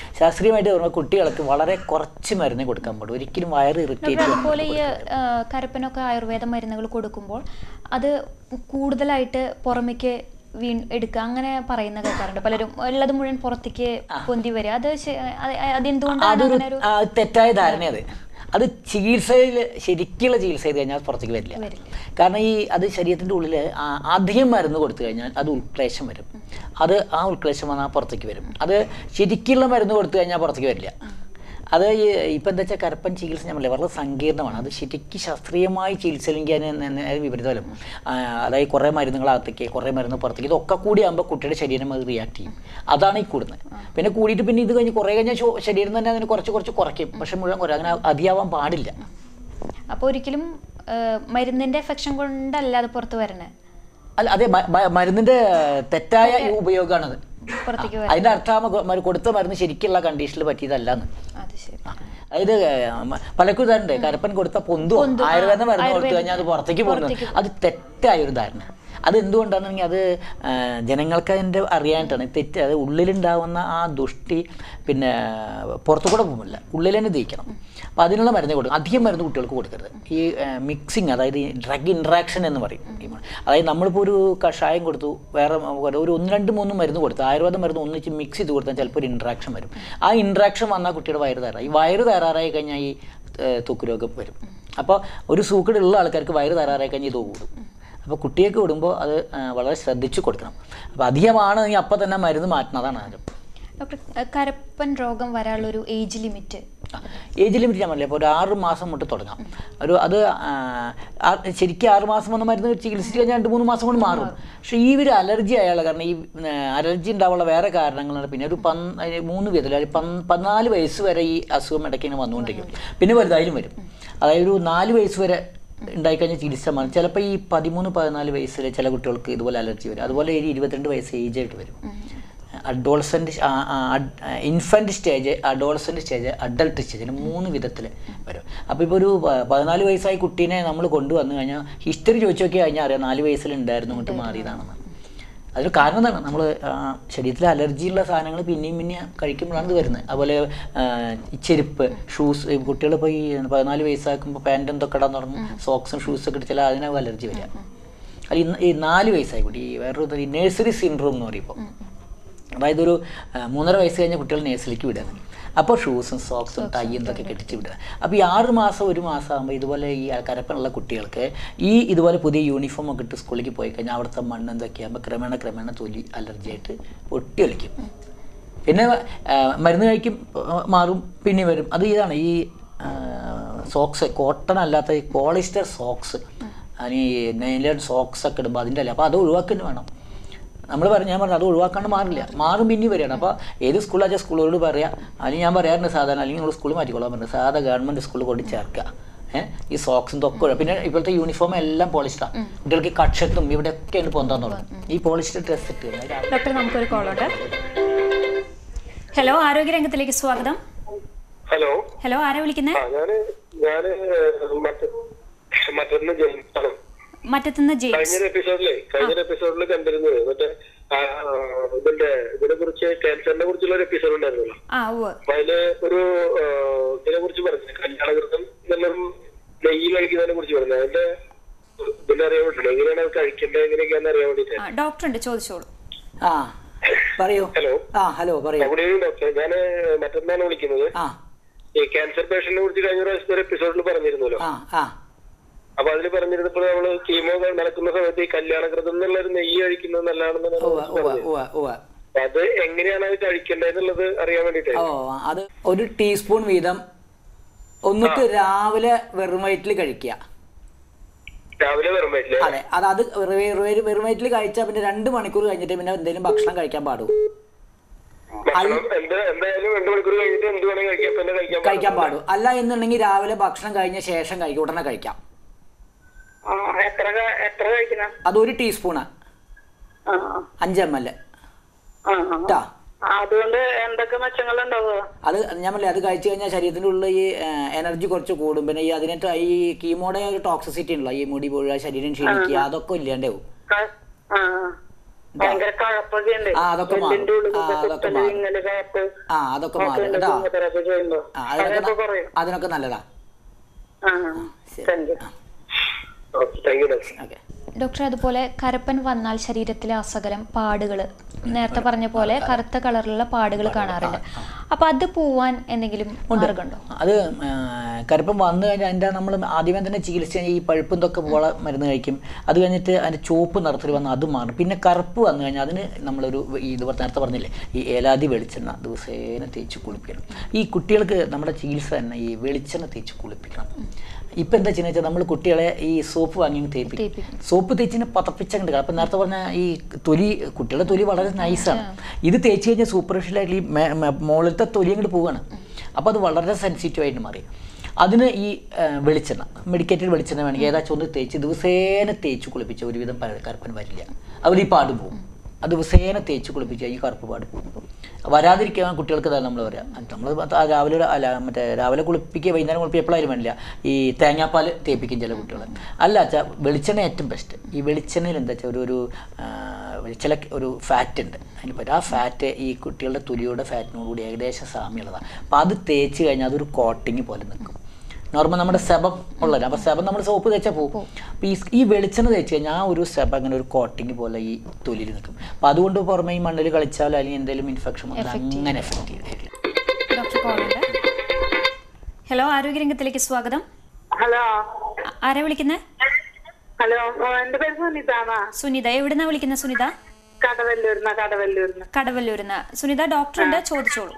ശാസ്ത്രീയമായിട്ട് പറയുമ്പോൾ കുട്ടികൾക്ക് വളരെ കുറച്ച് മരുന്നേ കൊടുക്കാൻ പാടും ഒരിക്കലും വയറ് ഡോക്ടർ ഇറിറ്റേറ്റ് അതുപോലെ ഈ ആ, കരപ്പനൊക്കെ ആയുർവേദ മരുന്നുകൾ കൊടുക്കുമ്പോൾ അത് കൂടുതലായിട്ട് പുറമേക്ക് വീ എടുക്കുക അങ്ങനെ പറയുന്ന കേൾക്കാറുണ്ട് പലരും ഉള്ളത് മുഴുവൻ പുറത്തേക്ക് പൊന്തി വരിക അത് ശ- അത് അതെന്തുകൊണ്ടാണ് അതൊരു അങ്ങനെ ഒരു ആ, തെറ്റായ ധാരണ അത് അത് ചികിത്സയിൽ ശരിക്കുള്ള ചികിത്സ ചെയ്ത് കഴിഞ്ഞാൽ അത് പുറത്തേക്ക് വരില്ല വരില്ല. കാരണം ഈ അത് ശരീരത്തിൻ്റെ ഉള്ളിൽ അധികം മരുന്ന് കൊടുത്തു കഴിഞ്ഞാൽ അത് ഉൾക്ലേശം വരും അത് ആ ഉൾക്ലേശം വന്നാൽ പുറത്തേക്ക് വരും അത് ശരിക്കുള്ള മരുന്ന് കൊടുത്തു കഴിഞ്ഞാൽ പുറത്തേക്ക് വരില്ല അത് ഈ ഇപ്പം എന്താ വെച്ചാൽ കരപ്പൻ ചികിത്സ ഞാൻ പറഞ്ഞില്ലേ വളരെ സങ്കീർണമാണ് അത് ശരിക്കും ശാസ്ത്രീയമായി ചികിത്സയിലെങ്കിൽ അതിന് നെ- നെ- വിപരീതമല്ല ആ, അതായത് കുറേ മരുന്നുകളകത്തേക്ക് കുറേ മരുന്ന് പുറത്തേക്ക് ഇതൊക്കെ കൂടി ആകുമ്പോൾ കുട്ടിയുടെ ശരീരം അത് റിയാക്ട് ചെയ്യും അതാണ് ഈ കൂടുന്നത് പിന്നെ കൂടിയിട്ട് പിന്നെ ഇത് കഴിഞ്ഞ് കുറേ കഴിഞ്ഞാൽ ശോ- ശരീരം തന്നെ അതിന് കുറച്ച് കുറച്ച് കുറയ്ക്കും പക്ഷെ മുഴുവൻ കുറയും അങ്ങനെ അതിയാവാൻ പാടില്ല അപ്പോൾ ഒരിക്കലും ആ, മരുന്നിന്റെ എഫക്ഷൻ കൊണ്ടല്ല അത് പുറത്ത് വരണേ അല്ല അതെ മ- മ- മരുന്നിന്റെ തെറ്റായ ഉപയോഗമാണത് പുറത്തേക്ക് ആ, വരണേ അതിന്റെ അർത്ഥം ആ മ- മരു- കൊടുത്ത മരുന്ന് ശരിക്കുള്ള കണ്ടീഷനിൽ പറ്റിയതല്ലെന്ന് അത് ശരി അതായത് മ- പലർക്കും ഇതാറുണ്ട് കരപ്പൻ കൊടുത്ത പൊന്തു പൊന്തു, ആ, ആയുർവേദ മരുന്ന് കൊടുത്തു ആയുർവേദം. കഴിഞ്ഞാൽ അത് പുറത്തേക്ക് പോകുന്നത് പുറത്തേക്ക് അത് തെറ്റായ ഒരു ധാരണ അത് എന്തുകൊണ്ടാണെന്നുണ്ടെങ്കിൽ അത് ആ, ജനങ്ങൾക്ക് അതിൻ്റെ അറിയാനായിട്ടാണ് തെറ്റ് അത് ഉള്ളിലുണ്ടാവുന്ന ആ ദുഷ്ടി പിന്നെ പുറത്തു കൂടെ പോകുന്നില്ല ഉള്ളിൽ തന്നെ ദഹിക്കണം അപ്പോൾ അതിനുള്ള മരുന്ന് കൊടുക്കും അധികം മരുന്ന് കുട്ടികൾക്ക് കൊടുക്കരുത് ഈ മിക്സിങ് അതായത് ഈ ഡ്രഗ് ഇൻട്രാക്ഷൻ എന്ന് പറയും ഈ മ- അതായത് നമ്മളിപ്പോൾ ഒരു കഷായം കൊടുത്തു വേറെ ഒരു ഒന്ന് രണ്ട് മൂന്ന് മരുന്ന് കൊടുത്തു ആയുർവേദ മരുന്ന് ഒന്നിച്ച് മിക്സ് ചെയ്ത് കൊടുത്താൽ ചിലപ്പോൾ ഒരു ഇൻട്രാക്ഷൻ വരും ആ ഇൻട്രാക്ഷൻ വന്നാൽ കുട്ടിയുടെ വയറ് തയ്യാറായി ഈ വയറ് തയ്യാറായി കഴിഞ്ഞാൽ ഈ ഏഹ്, ത്വക്ക് രോഗം വരും അപ്പോൾ ഒരു സൂക്കടുള്ള ആൾക്കാർക്ക് വയറ് തയ്യാറായി കഴിഞ്ഞാൽ ഇത് കൂടും അപ്പോൾ കുട്ടിയൊക്കെ വിടുമ്പോൾ അത് ആ, വളരെ ശ്രദ്ധിച്ച് കൊടുക്കണം അപ്പോൾ അധികമാണെങ്കിൽ അപ്പം തന്നെ മരുന്ന് മാറ്റണം അതാണ് ആദ്യം ഡോക്ടർ ആ, കരപ്പൻ രോഗം വരാനുള്ള ഒരു ഏജ് ലിമിറ്റ് ഏജ് ലിമിറ്റ് ഞാൻ പറഞ്ഞില്ല അപ്പോൾ ഒരു ആറ് മാസം തൊട്ട് തുടങ്ങാം ഒരു അത് ആ, ആ, ശരിക്കും ആറ് മാസം വന്ന മരുന്ന് ചികിത്സിച്ച് കഴിഞ്ഞാൽ രണ്ട് മൂന്ന് മാസം കൊണ്ട് മാറും പക്ഷേ ഈ ഒരു അലർജി ആയുള്ള കാരണം ഈ ആ, അലർജി ഉണ്ടാവാനുള്ള വേറെ കാരണങ്ങളാണ് പിന്നെ ഒരു പന് അതിന് മൂന്ന് വിധത്തിൽ അതായത് പന് പതിനാല് വയസ്സ് വരെ ഈ അസുഖം ഇടയ്ക്ക് ഇങ്ങനെ വന്നുകൊണ്ടിരിക്കും പിന്നെ വലുതായാലും വരും അതായത് ഒരു നാല് വയസ്സ് വരെ ഉണ്ടായിക്കഴിഞ്ഞാൽ ചികിത്സ മാറും ചിലപ്പോൾ ഈ പതിമൂന്ന് പതിനാല് വയസ്സിൽ ചില കുട്ടികൾക്ക് ഇതുപോലെ അലർജി വരും അതുപോലെ ഒരു ഇരുപത്തിരണ്ട് വയസ്സ് ഏജ് ആയിട്ട് വരും adolescent infant stage adolescent stage adult stage അങ്ങനെ മൂന്ന് വിധത്തിൽ വരും അപ്പോൾ ഇപ്പോൾ ഒരു പ- പതിനാല് വയസ്സായ കുട്ടീനെ നമ്മൾ കൊണ്ടുവന്നു കഴിഞ്ഞാൽ ഹിസ്റ്ററി ചോദിച്ചു നോക്കി കഴിഞ്ഞാൽ അറിയാം നാല് വയസ്സിലുണ്ടായിരുന്നു കൊണ്ട് മാറിയതാണെന്ന് അതിന് കാരണം എന്താണ് നമ്മൾ ശരീരത്തിൽ അലർജിയുള്ള സാധനങ്ങൾ പിന്നെയും പിന്നെയും കഴിക്കുമ്പോഴാണ് ഇത് വരുന്നത് അതുപോലെ ആ, ഈ ചെരുപ്പ് ഷൂസ് കുട്ടികൾ ഇപ്പോൾ ഈ പതിനാല് വയസ്സാക്കുമ്പോൾ പാൻറ് എന്തൊക്കെ ഇടാൻ തുടങ്ങും സോക്സും ഷൂസൊക്കെ ഇടിച്ചാൽ അതിനാവും അലർജി വരിക അത് ഇന്ന് ഈ നാല് വയസ്സായി കുട്ടി ഈ വേറൊരു നേഴ്സറി സിൻഡ്രോം എന്ന് പറയും ഇപ്പോൾ അതായത് ഒരു ആ, മൂന്നര വയസ്സ് കഴിഞ്ഞ കുട്ടികൾ നേഴ്സറിലേക്ക് വിടുകയാണ് അപ്പോൾ ഷൂസും സോക്സും ടൈയും ഇതൊക്കെ കെട്ടിച്ച് വിടുക അപ്പോൾ ഈ ആറ് മാസം ഒരു മാസം ആകുമ്പോൾ ഇതുപോലെ ഈ കരപ്പനുള്ള കുട്ടികൾക്ക് ഈ ഇതുപോലെ പുതിയ യൂണിഫോം ഒക്കെ ഇട്ട് സ്കൂളിലേക്ക് പോയി കഴിഞ്ഞാൽ അവിടുത്തെ മണ്ണ് എന്തൊക്കെ ആകുമ്പോൾ ക്രമേണ ക്രമേണ തൊലി അലർജി ആയിട്ട് പൊട്ടിയൊലിക്കും പിന്നെ ആ, മരുന്ന് കഴിക്കും ആ, മാറും പിന്നെ വരും അത് ഇതാണ് ഈ സോക്സ് കോട്ടൺ അല്ലാത്ത ഈ പോളിസ്റ്റർ സോക്സ് അതിന് ഈ നൈലൺ സോക്സ് ഒക്കെ ഇടുമ്പോൾ അതിൻ്റെ അല്ല അപ്പോൾ അത് ഒഴിവാക്കുന്നു വേണം നമ്മൾ പറഞ്ഞു ഞാൻ പറഞ്ഞു അത് ഒഴിവാക്കാണ്ട് മാറില്ല മാറും പിന്നെ വരികയാണ് അപ്പോൾ ഏത് സ്കൂളാച്ചാൽ സ്കൂളോട് പറയാം അതിന് ഞാൻ പറയാറുണ്ട് സാധാരണ അല്ലെങ്കിൽ നിങ്ങൾ സ്കൂൾ മാറ്റിക്കോളാൻ പറഞ്ഞു സാധാ ഗവൺമെൻറ് സ്കൂളിൽ കൊണ്ട് ചേർക്കുക ഏഹ് ഈ സോക്സും തൊക്കെ ഒഴിവാ. പിന്നെ ഇപ്പോഴത്തെ യൂണിഫോം എല്ലാം പോളിസ്റ്ററാണ് കുട്ടികൾക്ക് കക്ഷത്തും ഇവിടെയൊക്കെയാണ് പൊന്താൻ തുടങ്ങും ഈ പോളിസ്റ്റർ ഡ്രസ് ഇട്ട് കഴിഞ്ഞാൽ രാവിലെ ഡോക്ടർ നമുക്കൊരു കോളുണ്ട് ഹലോ ആരോഗ്യരംഗത്തിലേക്ക് സ്വാഗതം ഹലോ ഹലോ ആരാ വിളിക്കുന്നത് ആ ഞാന് ഞാന് മറ്റ മറ്റൊന്ന് ജെയിംസ് ആണ് മറ്റത്തുനിന്ന് ജെയിംസ് കഴിഞ്ഞൊരു എപ്പിസോഡിലെ കഴിഞ്ഞൊരു എപ്പിസോഡിൽ കണ്ടിരുന്നത് മറ്റേ ആ, ആ, ഇതിന്റെ ഇതിനെ കുറിച്ച് ക്യാൻസറിനെ കുറിച്ചുള്ള ഒരു എപ്പിസോഡ് ഉണ്ടായിരുന്നല്ലോ ആ ഉവ്വ് അപ്പൊ അതില് ഒരു ആ, ഇതിനെ കുറിച്ച് പറഞ്ഞു കല്യാണകൃതം എന്നുള്ളൊരു നെയ്യ് കഴിക്കുന്നതിനെ കുറിച്ച് പറഞ്ഞു അതിന്റെ ഇതിനെ അറിയാൻ വേണ്ടിയില്ല എങ്ങനെയാണ് അത് കഴിക്കേണ്ടത് എങ്ങനെയൊക്കെയാണെന്ന് അറിയാൻ വേണ്ടിയിട്ട് ആ ഡോക്ടർ ഉണ്ട് ചോദിച്ചോളൂ ആ പറയൂ ഹലോ ആ ഹലോ പറയൂ അവിടെ ഡോക്ടർ ഞാൻ മറ്റന്നാണ് വിളിക്കുന്നത് ആ ഈ ക്യാൻസർ പേഷ്യന്റിനെ കുറിച്ച് കഴിഞ്ഞ പ്രാവശ്യത്തെ ഒരു എപ്പിസോഡിൽ പറഞ്ഞിരുന്നല്ലോ ആ ആ അപ്പൊ അതിൽ പറഞ്ഞിരുന്നപ്പോൾ നമ്മള് കീമോ നടക്കുന്ന സമയത്ത് ഈ കല്യാണകൃതം എന്നുള്ള ഒരു നെയ്യ് കഴിക്കുന്നത് നല്ലതാണെന്ന് ഉവ്വ ഉവ്വ ഉവ്വ ഉവ്വ അപ്പൊ അത് എങ്ങനെയാണ് അത് കഴിക്കേണ്ടതെന്നുള്ളത് അറിയാൻ വേണ്ടിട്ട് ഓ അത് ഒരു ടീസ്പൂൺ വീതം ഒന്നിട്ട് രാവിലെ വെറും വയറ്റിൽ കഴിക്കുക രാവിലെ വെറും വയറ്റില് അതെ അത് അത് വെറു- വെറു- വെറും വയറ്റിൽ കഴിച്ചാൽ പിന്നെ രണ്ട് മണിക്കൂർ കഴിഞ്ഞിട്ട് പിന്നെ എന്തെങ്കിലും ഭക്ഷണം കഴിക്കാൻ പാടൂ ഭക്ഷണം എന്ത് എന്തായാലും രണ്ടു മണിക്കൂർ കഴിഞ്ഞിട്ട് എന്ത് വേണമെങ്കിൽ കഴിക്കാം പിന്നെ കഴിക്കാൻ കഴിക്കാൻ പാടൂ അല്ല എന്നുണ്ടെങ്കിൽ രാവിലെ ഭക്ഷണം കഴിഞ്ഞ ശേഷം കഴിക്കും ഉടനെ കഴിക്കാം ആ, എത്ര ക- എത്ര കഴിക്കണം അത് ഒരു ടീസ്പൂണ് ആ, അഞ്ച് എം എൽ ആ, ആ. കേട്ടാ ആ, അതുകൊണ്ട് എന്തൊക്കെ മെച്ചങ്ങളുണ്ടാവുക അത് ഞാൻ പറഞ്ഞില്ലേ അത് കഴിച്ചു കഴിഞ്ഞാൽ ശരീരത്തിൻ്റെ ഉള്ളിൽ ഈ എനർജി കുറച്ച് കൂടും പിന്നെ ഈ അതിനായിട്ട് ഈ കീമോടെ ഒരു ടോക്സിസിറ്റി ഉണ്ടല്ലോ ഈ മുടി പൊഴുക ശരീരം ക്ഷീണിക്കുക അതൊക്കെ ഇല്ലാണ്ടാവും ക- ആ, ഭയങ്കര കഴപ്പൊക്കെ ഉണ്ട് ആ, അതൊക്കെ മാറും. എല്ലിന്റെ ഉള്ളിൽ ആ, അതൊക്കെ കുത്തല് മാറും. ഇങ്ങനെ കഴപ്പ് ആ അതൊക്കെ ഒക്കെ മാറും ഉണ്ട് കേട്ടോ കീമോതെറാപ്പി ചെയ്യുമ്പോ ആ അതിനൊക്കെ അതൊക്കെ ന- കുറയും അതിനൊക്കെ നല്ലതാ ആ thank you okay thank you doctor okay doctor അതുപോലെ കരപ്പൻ വന്നാൽ ശരീരത്തിലെ അസകലം പാടുകൾ നേരത്തെ പറഞ്ഞ പോലെ കറുത്ത കളറിലുള്ള പാടുകൾ കാണാറുണ്ട് അപ്പൊ അത് പോവാൻ എന്തെങ്കിലും മാർഗമുണ്ടോ അത് ആ, കരുപ്പം വന്നു കഴിഞ്ഞാൽ അതിൻ്റെ നമ്മൾ ആദ്യമേ തന്നെ ചികിത്സ ഈ പഴുപ്പും ഇതൊക്കെ പോലെ മരുന്ന് കഴിക്കും അത് കഴിഞ്ഞിട്ട് അതിൻ്റെ ചുവപ്പ് നിറത്തിൽ വന്ന് അത് മാറും പിന്നെ കറുപ്പ് വന്നു കഴിഞ്ഞാൽ അതിന് നമ്മളൊരു ഈ ഇത് നേരത്തെ പറഞ്ഞില്ലേ ഈ ഏലാതി വെളിച്ചെണ്ണ ദിവസേന തേച്ച് കുളിപ്പിക്കണം ഈ കുട്ടികൾക്ക് നമ്മുടെ ചികിത്സ തന്നെ ഈ വെളിച്ചെണ്ണ തേച്ച് കുളിപ്പിക്കണം ഇപ്പം എന്താ ചെയ്യുന്നത് വെച്ചാൽ നമ്മൾ കുട്ടികളെ ഈ സോപ്പ് വാങ്ങി തേപ്പിക്കും തേപ്പിക്കും. സോപ്പ് തേച്ചിന് പതപ്പിച്ചങ്ങണ്ട് അപ്പം നേരത്തെ പറഞ്ഞ ഈ തൊലി കുട്ടികളുടെ തൊലി വളരെ നൈസാണ് ഇത് തേച്ച് കഴിഞ്ഞാൽ സൂപ്പർഫിഷ്യലായിട്ട് ഈ മേ- മേ- മുകളിലത്തെ തൊലി അങ്ങോട്ട് പോവുകയാണ് അപ്പോൾ അത് വളരെ സെൻസിറ്റീവ് ആയിട്ട് മാറി അതിന് ഈ ആ, വെളിച്ചെണ്ണ മെഡിക്കേറ്റഡ് വെളിച്ചെണ്ണ വേണമെങ്കിൽ ഏതാச்சுം ഒന്ന് തേച്ച് ദിവസേന തേച്ച് കുളിപ്പിച്ച ഒരുവിധം പഴ- കറുപ്പൻ വരില്ല അതുപോലെ ഈ പാട് പോകും അത് ദിവസേന തേച്ച് കുളിപ്പിച്ച ഈ കറുപ്പ് പാട് പോകും വരാതിരിക്കാൻ കുട്ടികൾക്ക് തന്നെ നമ്മൾ പറയാം നമ്മൾ രാവിലെ ഒരു- അല്ല മറ്റേ രാവിലെ കുളിപ്പിക്കുക വൈകുന്നേരം കുളിപ്പിക്കുക എപ്പോഴായാലും വേണ്ടില്ല ഈ തേങ്ങാപ്പാൽ തേപ്പിക്കും ചില കുട്ടികൾ അല്ല വെച്ചാൽ വെളിച്ചെണ്ണ ഏറ്റവും ബെസ്റ്റ് ഈ വെളിച്ചെണ്ണയിൽ എന്താ വെച്ചാൽ ഒരു ഒരു ആ, ചില ഒരു ഫാറ്റ് ഉണ്ട് അതിന് പറ്റും ആ ഫാറ്റ് ഈ കുട്ടികളുടെ തൊലിയുടെ ഫാറ്റിനോട് കൂടി ഏകദേശം സാമ്യമുള്ളതാണ് അപ്പോൾ അത് തേച്ച് കഴിഞ്ഞാൽ അതൊരു കോട്ടിങ് പോലെ നിൽക്കും നോർമൽ നമ്മുടെ സെബം ഉള്ളത് അപ്പോൾ സെബം നമ്മൾ സോപ്പ് തേച്ചാൽ പോകും അപ്പോൾ ഈ ഈ വെളിച്ചെണ്ണ തേച്ച് കഴിഞ്ഞാൽ ആ ഒരു സെബം അങ്ങനെ ഒരു കോട്ടിങ് പോലെ ഈ തൊലിയിൽ നിൽക്കും അപ്പോൾ അതുകൊണ്ട് പുറമെ ഈ മണ്ണിൽ കളിച്ചാൽ അല്ലെങ്കിൽ എന്തെങ്കിലും ഇൻഫെക്ഷൻ വന്നാൽ അങ്ങനെ എഫക്റ്റ് ചെയ്തില്ല ഡോക്ടർ കോളുണ്ട് ഹലോ ആരോഗ്യരംഗത്തിലേക്ക് സ്വാഗതം ഹലോ ആ- ആരാ വിളിക്കുന്നത് ഹലോ ഓ, എന്റെ പേര് സുനിതാണ സുനിത എവിടുന്നാ വിളിക്കുന്നത് സുനിത കടവല്ലൂർന്ന കടവല്ലൂർന്ന് കടവല്ലൂരിന്ന് സുനിത ഡോക്ടറുണ്ട് ചോദിച്ചോളൂ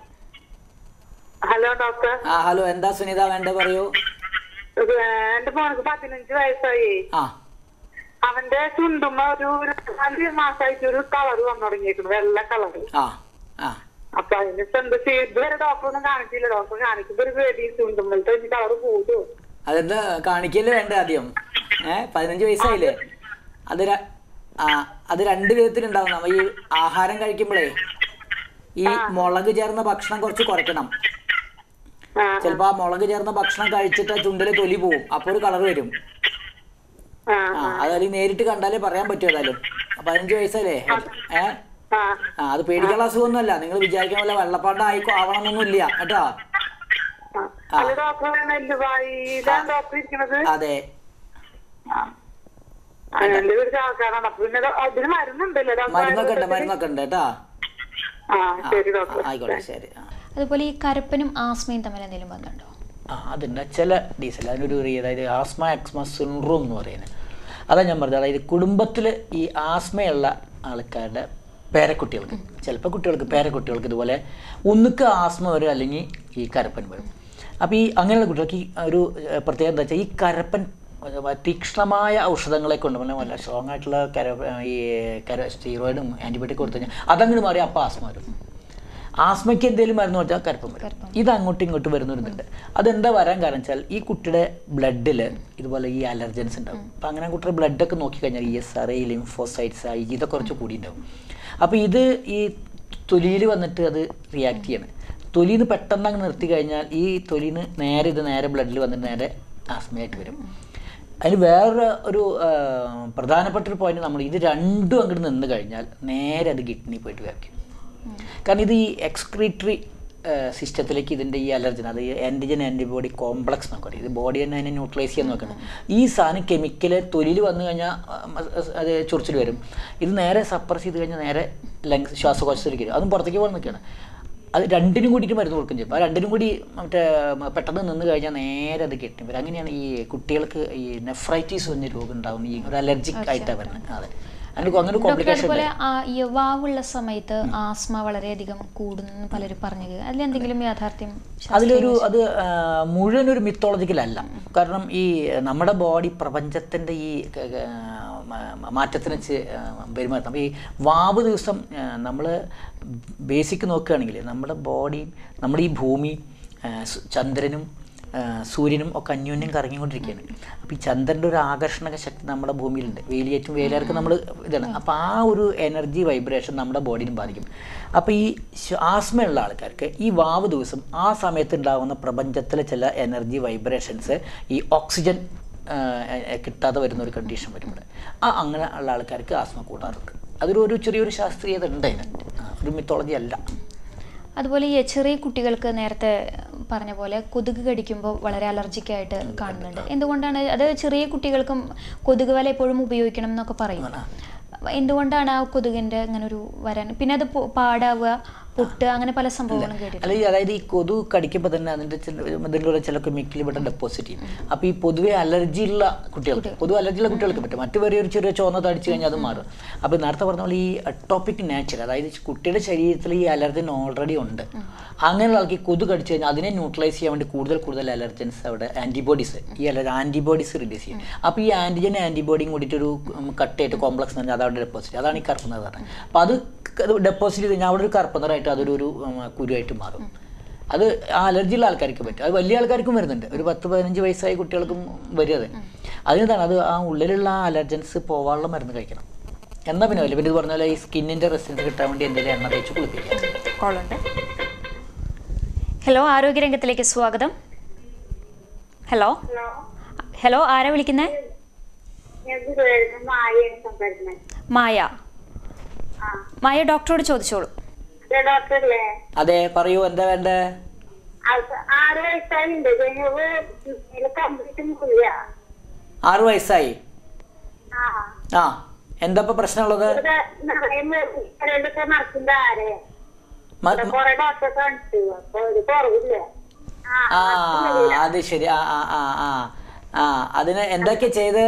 ഹലോ ഡോക്ടർ ആ ഹലോ എന്താ സുനിത വേണ്ട പറയൂ ഇത് എന്റെ മോനക്ക് പതിനഞ്ച് വയസ്സായി ആ അവന്റെ ചുണ്ടുമ്മ ഒരു ഒരു നാല് മാസമായിട്ട് ഒരു കളർ വന്നു തുടങ്ങിയിരിക്കുന്നു വെള്ള കളർ ആ ആ അപ്പൊ അതിനിപ്പോ എന്താ ചെയ്യും ഇതുവരെ ഡോക്ടർ ഒന്നും കാണിച്ചില്ല ഡോക്ടർ കാണിക്കുമ്പോ ഒരു പേടി ചുണ്ടുമ്മലത്തെ ഇനി കളർ കൂടുമോ അതെന്താ കാണിക്കല്ലേ വേണ്ട ആദ്യം ഏ പതിനഞ്ച് വയസ്സായില്ലേ അത് ര- ആ അത് രണ്ട് വിധത്തിലുണ്ടാവും നമ്മ ഈ ആഹാരം കഴിക്കുമ്പോഴേ ഈ മുളക് ചേർന്ന ഭക്ഷണം കുറച്ച് കുറയ്ക്കണം ആ ചിലപ്പോ ആ മുളക് ചേർന്ന ഭക്ഷണം കഴിച്ചിട്ട് ആ ചുണ്ടില് തൊലി പോവും അപ്പൊ ഒരു കളർ വരും ആ ആ അതല്ലെങ്കിൽ നേരിട്ട് കണ്ടാലേ പറയാൻ പറ്റും ഏതായാലും അപ്പൊ പതിനഞ്ച് വയസ്സല്ലേ ഏ ആ ആ അത് പേടിക്കാനുള്ള അസുഖമൊന്നുമല്ല നിങ്ങൾ വിചാരിക്കുന്ന പോലെ വെള്ളപ്പാണ്ട് ആയിക്കോ ആവണമെന്നൊന്നും ഇല്ല കേട്ടോ ആ. അല്ല ഡോക്ടർ നെല്ലുവായിലാണ് ഡോക്ടർ ഇരിക്കണത് അതെ ആ, എന്റെ വീട്ടിൽ ആൾക്കാരാണ് അപ്പൊ പിന്നെ ഡോ- അതിന് മരുന്നുണ്ടല്ലോ ഡോക്ടർ മരുന്നൊക്കെ ഉണ്ട് മരുന്നൊക്കെ ഉണ്ട് കേട്ടോ ആ ശരി ആ, ഡോക്ടർ ആയിക്കോട്ടെ ശരി ആ അതുപോലെ ഈ കരപ്പനും ആസ്മയും തമ്മിൽ എന്തെങ്കിലും ബന്ധമുണ്ടോ ആ അതുണ്ട് ചില ഡീസൽ അതിനൊരു ഒരു അതായത് ആസ്മ എക്സ്മ സിൻഡ്രോം എന്ന് പറയുന്നത് അതാ ഞാൻ പറഞ്ഞത് അതായത് കുടുംബത്തിൽ ഈ ആസ്മയുള്ള ആൾക്കാരുടെ പേരക്കുട്ടികൾക്ക് ചിലപ്പോൾ കുട്ടികൾക്ക് പേരക്കുട്ടികൾക്ക് ഇതുപോലെ ഒന്നുക്ക് ആസ്മ വരും അല്ലെങ്കിൽ ഈ കരപ്പൻ വരും അപ്പോൾ ഈ അങ്ങനെയുള്ള കുട്ടികൾക്ക് ഈ ഒരു ഏഹ്, പ്രത്യേകത എന്താ വെച്ചാൽ ഈ കരപ്പൻ ഏഹ്, തീക്ഷ്ണമായ ഔഷധങ്ങളെ കൊണ്ട് പിന്നെ വല്ല സ്ട്രോങ് ആയിട്ടുള്ള കര ഈ കര സ്റ്റീറോയിഡും ആൻറ്റിബയോട്ടിക് കൊടുത്തു കഴിഞ്ഞാൽ അതങ്ങോട്ട് മാറി അപ്പോൾ ആസ്മ വരും ആസ്മയ്ക്ക് എന്തെങ്കിലും മരുന്ന് വെച്ചാൽ കരപ്പം വരും ഇത് അങ്ങോട്ടും ഇങ്ങോട്ടും വരുന്നൊരിതുണ്ട് അതെന്താ വരാൻ കാരണം വെച്ചാൽ ഈ കുട്ടിയുടെ ബ്ലഡിൽ ഇതുപോലെ ഈ അലർജൻസ് ഉണ്ടാവും അപ്പം അങ്ങനെ കുട്ടിയുടെ ബ്ലഡൊക്കെ നോക്കിക്കഴിഞ്ഞാൽ E S R I lymphocytes I G ഇതൊക്കെ കുറച്ച് കൂടി ഉണ്ടാവും അപ്പോൾ ഇത് ഈ തൊലിയിൽ വന്നിട്ട് അത് റിയാക്ട് ചെയ്യണം തൊലിയിൽ നിന്ന് പെട്ടെന്ന് അങ്ങ് നിർത്തി കഴിഞ്ഞാൽ ഈ തൊലിയിൽ നിന്ന് നേരെ ഇത് നേരെ ബ്ലഡിൽ വന്നിട്ട് നേരെ ആസ്മയായിട്ട് വരും അതിന് വേറൊരു ഒരു ആ, പ്രധാനപ്പെട്ട ഒരു പോയിന്റ് നമ്മൾ ഇത് രണ്ടും അങ്ങോട്ട് നിന്ന് കഴിഞ്ഞാൽ നേരെ അത് കിഡ്നി പോയിട്ട് വ്യാപിക്കും കാരണം ഇത് ഈ എക്സ്ക്രീറ്ററി സിസ്റ്റത്തിലേക്ക് ഇതിൻ്റെ ഈ അലർജൻ അത് ആൻറ്റിജൻ ആൻറ്റിബോഡി കോംപ്ലക്സ് നോക്കണം ഇത് ബോഡി തന്നെ അതിനെ ന്യൂട്രലൈസ് ചെയ്യാൻ നോക്കണം ഈ സാധനം കെമിക്കൽ തൊലിയിൽ വന്നു കഴിഞ്ഞാൽ അത് ചൊറിച്ചിൽ വരും ഇത് നേരെ സപ്രസ് ചെയ്ത് കഴിഞ്ഞാൽ നേരെ ലങ്സ് ശ്വാസകോശത്തിലേക്ക് വരും അതും പുറത്തേക്ക് പോകാൻ നിൽക്കുകയാണ് അത് രണ്ടിനും കൂടിയിട്ട് മരുന്ന് കൊടുക്കും ചെയ്യും ആ രണ്ടിനും കൂടി മറ്റേ മ, പെട്ടെന്ന് നിന്ന് കഴിഞ്ഞാൽ നേരെ അത് കെട്ടി വരും അങ്ങനെയാണ് ഈ കുട്ടികൾക്ക് ഈ നെഫ്രൈറ്റീസ് എന്ന രോഗം ഉണ്ടാകുന്ന ഈ ഒരു അലർജിക് ആയിട്ടാണ് വരുന്നത് അതെ അങ്ങനെ അങ്ങനെ ഡോക്ടർ കോംപ്ലിക്കേഷൻ അതുപോലെ ആ, ഈ വാവുള്ള സമയത്ത് ആസ്മ വളരെയധികം കൂടുന്നു പലരും പറഞ്ഞു അതിലെന്തെങ്കിലും യാഥാർത്ഥ്യം അതിലൊരു അത് ആ, മുഴുവൻ ഒരു mythological അല്ല കാരണം ഈ നമ്മുടെ ബോഡി പ്രപഞ്ചത്തിൻ്റെ ഈ ക- ക- മ- മാറ്റത്തിന് പെരുമാറ്റം അപ്പോൾ ഈ വാവ് ദിവസം നമ്മൾ ബേസിക് നോക്കുകയാണെങ്കിൽ നമ്മുടെ ബോഡിയും നമ്മുടെ ഈ ഭൂമി ആ, സു- ചന്ദ്രനും ആ, സൂര്യനും ഒക്കെ അന്യോന്യം കറങ്ങിക്കൊണ്ടിരിക്കുകയാണ് അപ്പോൾ ഈ ചന്ദ്രൻ്റെ ഒരു ആകർഷണ ശക്തി നമ്മുടെ ഭൂമിയിലുണ്ട് വേലിയേറ്റും വേലിയാർക്ക് നമ്മൾ ഇതാണ് അപ്പോൾ ആ ഒരു എനർജി വൈബ്രേഷൻ നമ്മുടെ ബോഡിനും ബാധിക്കും അപ്പോൾ ഈ ശ്വ- ആസ്മയുള്ള ആൾക്കാർക്ക് ഈ വാവ് ദിവസം ആ സമയത്ത് ഉണ്ടാകുന്ന പ്രപഞ്ചത്തിലെ ചില എനർജി വൈബ്രേഷൻസ് ഈ ഓക്സിജൻ ആ, എ- എ- കിട്ടാതെ വരുന്ന ഒരു കണ്ടീഷൻ വരുമ്പോൾ ആ അങ്ങനെ ഉള്ള ആൾക്കാർക്ക് ആസ്മ കൂടാറുണ്ട് അതൊരു ഒരു ചെറിയൊരു ശാസ്ത്രീയത ഉണ്ട് അതിന് ആ, ഒരു മിത്തോളജി അല്ല അതുപോലെ ഈ ചെറിയ കുട്ടികൾക്ക് നേരത്തെ പറഞ്ഞ പോലെ കൊതുക് കടിക്കുമ്പോൾ വളരെ അലർജിക് ആയിട്ട് കാണുന്നുണ്ട് എന്തുകൊണ്ടാണ് അത് ചെറിയ കുട്ടികൾക്കും കൊതുക് വല എപ്പോഴും ഉപയോഗിക്കണം എന്നൊക്കെ പറയും ആ. എന്തുകൊണ്ടാണ് ആ കൊതുകിന്റെ അങ്ങനെ ഒരു വരാൻ പിന്നെ അത് പൊ- പാടാവുക പൊട്ടുക അങ്ങനെ പല സംഭവങ്ങളും കേട്ടിട്ടുണ്ട് അല്ലെങ്കിൽ അതായത് ഈ കൊതു കടിക്കുമ്പോൾ തന്നെ അതിൻ്റെ ചില ഇതിലുള്ള ചില കെമിക്കൽ ഇവിടെ ഡെപ്പോസിറ്റ് ചെയ്യും അപ്പോൾ ഈ പൊതുവെ അലർജി ഉള്ള കുട്ടികൾക്ക് പൊതുവെ അലർജി ഉള്ള കുട്ടികൾക്ക് പറ്റും മറ്റു വേറെ ഒരു ചെറിയ ചോന്ന തടിച്ചു കഴിഞ്ഞാൽ അത് മാറും അപ്പോൾ നേരത്തെ പറഞ്ഞ പോലെ ഈ അട്ടോപ്പിക് നാച്ചർ അതായത് കുട്ടിയുടെ ശരീരത്തിൽ ഈ അലർജൻ ഓൾറെഡി ഉണ്ട് അങ്ങനെയുള്ള ആൾക്ക് ഈ കൊതു കടിച്ചു കഴിഞ്ഞാൽ അതിനെ ന്യൂട്രലൈസ് ചെയ്യാൻ വേണ്ടി കൂടുതൽ കൂടുതൽ അലർജൻസ് അവിടെ ആൻറ്റിബോഡീസ് ഈ അലർ ആൻറ്റിബോഡീസ് റിലീസ് ചെയ്യും അപ്പോൾ ഈ ആൻറ്റിജൻ ആൻറ്റിബോഡിയും കൂടിയിട്ട് ഒരു കട്ടയായിട്ട് കോംപ്ലക്സ് എന്ന് പറഞ്ഞാൽ അത് അവിടെ ഡെപ്പോസിറ്റ് അതാണ് ഈ കറുപ്പ് നിറം പറഞ്ഞത് അപ്പോൾ അത് ഡെപ്പോസിറ്റ് ചെയ്ത് കഴിഞ്ഞാൽ അവിടെ ഒരു കറുപ്പ് നിറമായിട്ട് അതൊരു ഒരു ഉം, കുരുവായിട്ട് മാറും അത് ആ അലർജിയുള്ള ആൾക്കാർക്ക് പറ്റും അത് വലിയ ആൾക്കാർക്കും വരുന്നുണ്ട് ഒരു പത്ത് പതിനഞ്ച് വയസ്സായ കുട്ടികൾക്കും വരും അത് അതിനെന്താണ് അത് ആ ഉള്ളിലുള്ള ആ അലർജൻസ് പോവാനുള്ള മരുന്ന് കഴിക്കണം എന്നാൽ പിന്നെ വലിയ പിന്നെ ഇത് പറഞ്ഞ പോലെ ഈ സ്കിന്നിൻ്റെ റെസിസ്റ്റൻസ് കിട്ടാൻ വേണ്ടി എന്തെങ്കിലും എണ്ണ തേച്ച് കുളിപ്പിക്കുക കോളുണ്ട് ഹലോ ആരോഗ്യരംഗത്തിലേക്ക് സ്വാഗതം ഹലോ ഹലോ ഹലോ ആരാ വിളിക്കുന്നത് ഞാൻ ഗുരുവായൂരിൽ മായയാണ് സംസാരിക്കുന്നത് മായ ആ മായ ഡോക്ടറോട് ചോദിച്ചോളൂ ഇത് ഡോക്ടറല്ലേ അതെ പറയൂ എന്താ വേണ്ടേ ആൾക്ക് ആറ് വയസ്സായിണ്ട് കഴിഞ്ഞത് കംപ്ലീറ്റ് മുറിയ ആറു വയസ്സായി ആ ആ എന്താ ഇപ്പൊ പ്രശ്നമുള്ളത് ഇവിടെ നിറയെ മുറിയൊക്കെ മറക്കുന്ന ആരെ മ- ഇവിടെ കൊറേ ഡോക്ടറെ കാണിച്ചു അപ്പൊ ഒരു കുറവില്ല ആ ആ മറക്കുന്നില്ല. അത് ശരി ആ ആ ആ ആ ആ അതിന് എന്തൊക്കെ ചെയ്ത്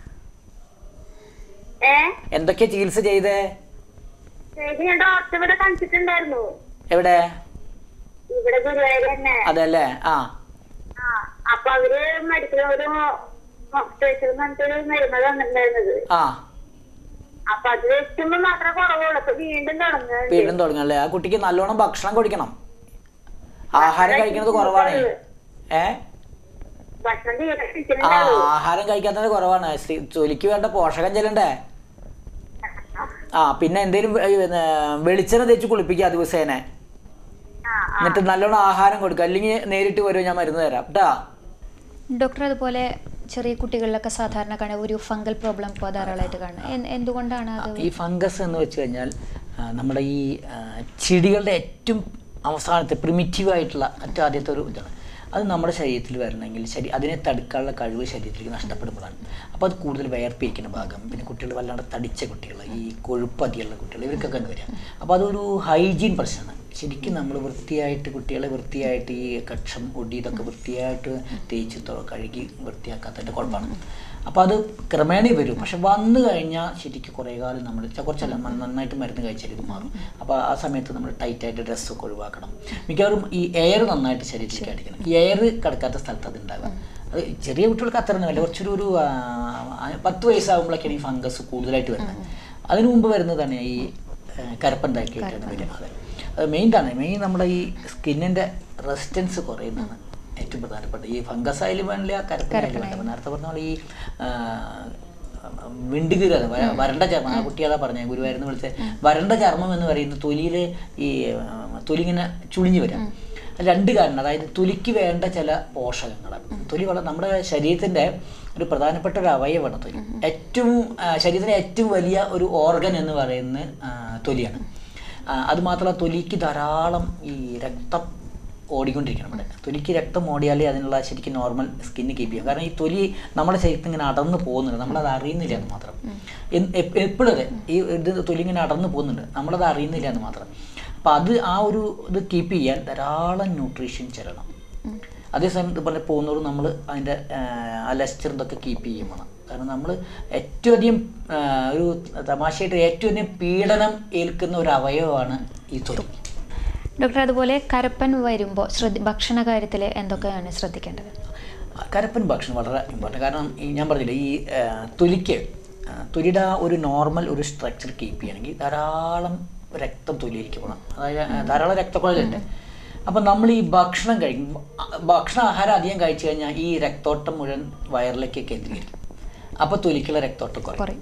ഏ എന്തൊക്കെ ചികിത്സ ചെയ്ത് ശരി ഞാൻ ഡോക്ടറെ ഇവിടെ കാണിച്ചിട്ടുണ്ടായിരുന്നു എവിടെ ഇവിടെ ഗുരുവായൂർ തന്നെ അതല്ലേ ആ ആ അപ്പൊ അവര് മെഡിക്കൽ ഒരു മോക്സിലേച്ചർ പറഞ്ഞിട്ടൊരു മരുന്ന് തന്നിട്ടുണ്ടായിരുന്നത് ആ അപ്പൊ അത് വെക്കുമ്പോ മാത്രമേ കുറവുള്ളൂ അപ്പൊ വീണ്ടും തുടങ്ങുന്നുണ്ട് വീണ്ടും തുടങ്ങല്ലേ ആ കുട്ടിക്ക് നല്ലോണം ഭക്ഷണം കൊടുക്കണം ആഹാരം കഴിക്കുന്നത് കുറവാണ് ഏ ഭക്ഷണം തീരെ ആ കഴിക്കുന്നുണ്ടാവും ആഹാരം കഴിക്കാത്തത് കുറവാണ് സ്ത്രീ- തൊലിക്ക് വേണ്ട പോഷകം ചെല്ലണ്ടേ ആ പിന്നെ എന്തേലും വെ- പിന്നെ വെളിച്ചെണ്ണ തേച്ച് കുളിപ്പിക്കുക ദിവസേന ആ ആ എന്നിട്ട് നല്ലോണം ആഹാരം കൊടുക്കുക അല്ലെങ്കിൽ നേരിട്ട് വരുമോ ഞാൻ മരുന്ന് തരാം കേട്ടാ ഡോക്ടർ അതുപോലെ ചെറിയ കുട്ടികളിലൊക്കെ സാധാരണ കാണുക ഒരു ഫംഗൽ പ്രോബ്ലം ഇപ്പോൾ ധാരാളമായിട്ട് കാണുന്നത് എന്ത്- എന്തുകൊണ്ടാണ് അത് ഈ ഫംഗസ് എന്ന് വെച്ച് കഴിഞ്ഞാൽ ആ, നമ്മുടെ ഈ ആ, ചെടികളുടെ ഏറ്റവും അവസാനത്തെ പ്രിമിറ്റീവ് ആയിട്ടുള്ള ഏറ്റവും ആദ്യത്തെ ഒരു ഇതാണ് അത് നമ്മുടെ ശരീരത്തിൽ വരണമെങ്കിൽ ശരി അതിനെ തടുക്കാനുള്ള കഴിവ് ശരീരത്തിലേക്ക് നഷ്ടപ്പെടുമ്പോഴാണ് അപ്പോൾ അത് കൂടുതൽ വയർപ്പിരിക്കുന്ന ഭാഗം പിന്നെ കുട്ടികൾ വല്ലാണ്ട് തടിച്ച കുട്ടികൾ ഈ കൊഴുപ്പ് അധികമുള്ള കുട്ടികൾ ഇവർക്കൊക്കെ അത് വരിക അപ്പോൾ അതൊരു ഹൈജീൻ പ്രശ്നമാണ് ശരിക്കും നമ്മൾ വൃത്തിയായിട്ട് കുട്ടികളെ വൃത്തിയായിട്ട് ഈ കക്ഷം ഒടി ഇതൊക്കെ വൃത്തിയായിട്ട് തേച്ച് തൊ- കഴുകി വൃത്തിയാക്കാത്തതിൻ്റെ കുഴപ്പമാണ് അപ്പോൾ അത് ക്രമേണ വരും പക്ഷെ വന്നു കഴിഞ്ഞാൽ ശരിക്കും കുറേ കാലം നമ്മൾ കുറച്ചല്ല ന- നന്നായിട്ട് മരുന്ന് കഴിച്ചാൽ ഇത് മാറും അപ്പോൾ ആ സമയത്ത് നമ്മൾ ടൈറ്റായിട്ട് ഡ്രസ്സൊക്കെ ഒഴിവാക്കണം മിക്കവാറും ഈ എയർ നന്നായിട്ട് ശരീരത്തിലേക്ക് അടിക്കണം ഈ എയർ കിടക്കാത്ത സ്ഥലത്ത് അത് ഉണ്ടാവുക അത് ചെറിയ കുട്ടികൾക്ക് അത്ര ഒന്നുമല്ല കുറച്ചൊരു ഒരു ആ, ആ, പത്ത് വയസ്സാകുമ്പോഴൊക്കെയാണ് ഈ ഫംഗസ് കൂടുതലായിട്ട് വരുന്നത് അതിനു മുമ്പ് വരുന്നതാണ് ഈ കരപ്പന്താക്കിയിട്ടാണ് വരിക അതെ അത് മെയിൻ ആണ് മെയിൻ നമ്മുടെ ഈ സ്കിന്നിൻ്റെ റെസിസ്റ്റൻസ് കുറയുന്നതാണ് ഏറ്റവും പ്രധാനപ്പെട്ട ഈ ഫംഗസ് ആയാലും വേണ്ടില്ല കരപ്പനായാലും വേണ്ട നേരത്തെ പറഞ്ഞ പോലെ ഈ ആ, വിണ്ടുകീര വ- വരണ്ട ചർമ്മം ആ കുട്ടി അതാ പറഞ്ഞ ഗുരുവായൂരിന്ന് വിളിച്ച വരണ്ട ചർമ്മം എന്ന് പറയുന്നത് തൊലിയിൽ ഈ ആ, തൊലി ഇങ്ങനെ ചുളിഞ്ഞു വരാം രണ്ട് കാരണം അതായത് തൊലിക്ക് വേണ്ട ചില പോഷകങ്ങൾ തൊലി വളരെ നമ്മുടെ ശരീരത്തിന്റെ ഒരു പ്രധാനപ്പെട്ട ഒരു അവയവമാണ് തൊലി ഏറ്റവും ആ, ശരീരത്തിലെ ഏറ്റവും വലിയ ഒരു ഓർഗൻ എന്ന് പറയുന്നത് ആ, തൊലിയാണ് ആ, അത് മാത്രമല്ല തൊലിക്ക് ധാരാളം ഈ രക്തം ഓടിക്കൊണ്ടിരിക്കണം ഇവിടെ തൊലിക്ക് രക്തം ഓടിയാലേ അതിനുള്ള ശരിക്കും നോർമൽ സ്കിന്ന് കീപ്പ് ചെയ്യും കാരണം ഈ തൊലി നമ്മുടെ ശരീരത്തിൽ ഇങ്ങനെ അടർന്നു പോകുന്നുണ്ട് നമ്മളത് അറിയുന്നില്ല എന്ന് മാത്രം എപ്പോഴും അതെ ഈ ഇത് തൊലി ഇങ്ങനെ അടർന്നു പോകുന്നുണ്ട് നമ്മളത് അറിയുന്നില്ല എന്ന് മാത്രം അപ്പം അത് ആ ഒരു ഇത് കീപ്പ് ചെയ്യാൻ ധാരാളം ന്യൂട്രീഷൻ ചെല്ലണം അതേസമയം ഇത് പറഞ്ഞ പോകുന്നതോട് നമ്മൾ അതിൻ്റെ ആ ലെസ്റ്റർ ഇതൊക്കെ കീപ്പ് ചെയ്യും വേണം കാരണം നമ്മൾ ഏറ്റവും അധികം ആ, ഒരു തമാശയായിട്ട് ഏറ്റവും അധികം പീഡനം ഏൽക്കുന്ന ഒരു അവയവമാണ് ഈ തൊലി ഡോക്ടർ അതുപോലെ കരപ്പൻ വരുമ്പോൾ ശ്രദ്ധ ഭക്ഷണ കാര്യത്തിൽ എന്തൊക്കെയാണ് ശ്രദ്ധിക്കേണ്ടത് കരപ്പൻ ഭക്ഷണം വളരെ ഇമ്പോർട്ടൻ്റ് കാരണം ഈ ഞാൻ പറഞ്ഞില്ലേ ഈ ആ, തൊലിക്ക് ആ, തൊലിയുടെ ആ ഒരു നോർമൽ ഒരു സ്ട്രക്ചർ കീപ്പ് ചെയ്യണമെങ്കിൽ ധാരാളം രക്തം തൊലിയിലേക്ക് പോകണം അതായത് ആ, ധാരാളം രക്തക്കുഴലുണ്ട് അപ്പം നമ്മൾ ഈ ഭക്ഷണം കഴിക്കും ഭക്ഷണ ആഹാരം അധികം കഴിച്ചു കഴിഞ്ഞാൽ ഈ രക്തോട്ടം മുഴുവൻ വയറിലേക്ക് കേന്ദ്രീകരിക്കും അപ്പോൾ തൊലിക്കുള്ള രക്തോട്ടം കുറയും കുറയും.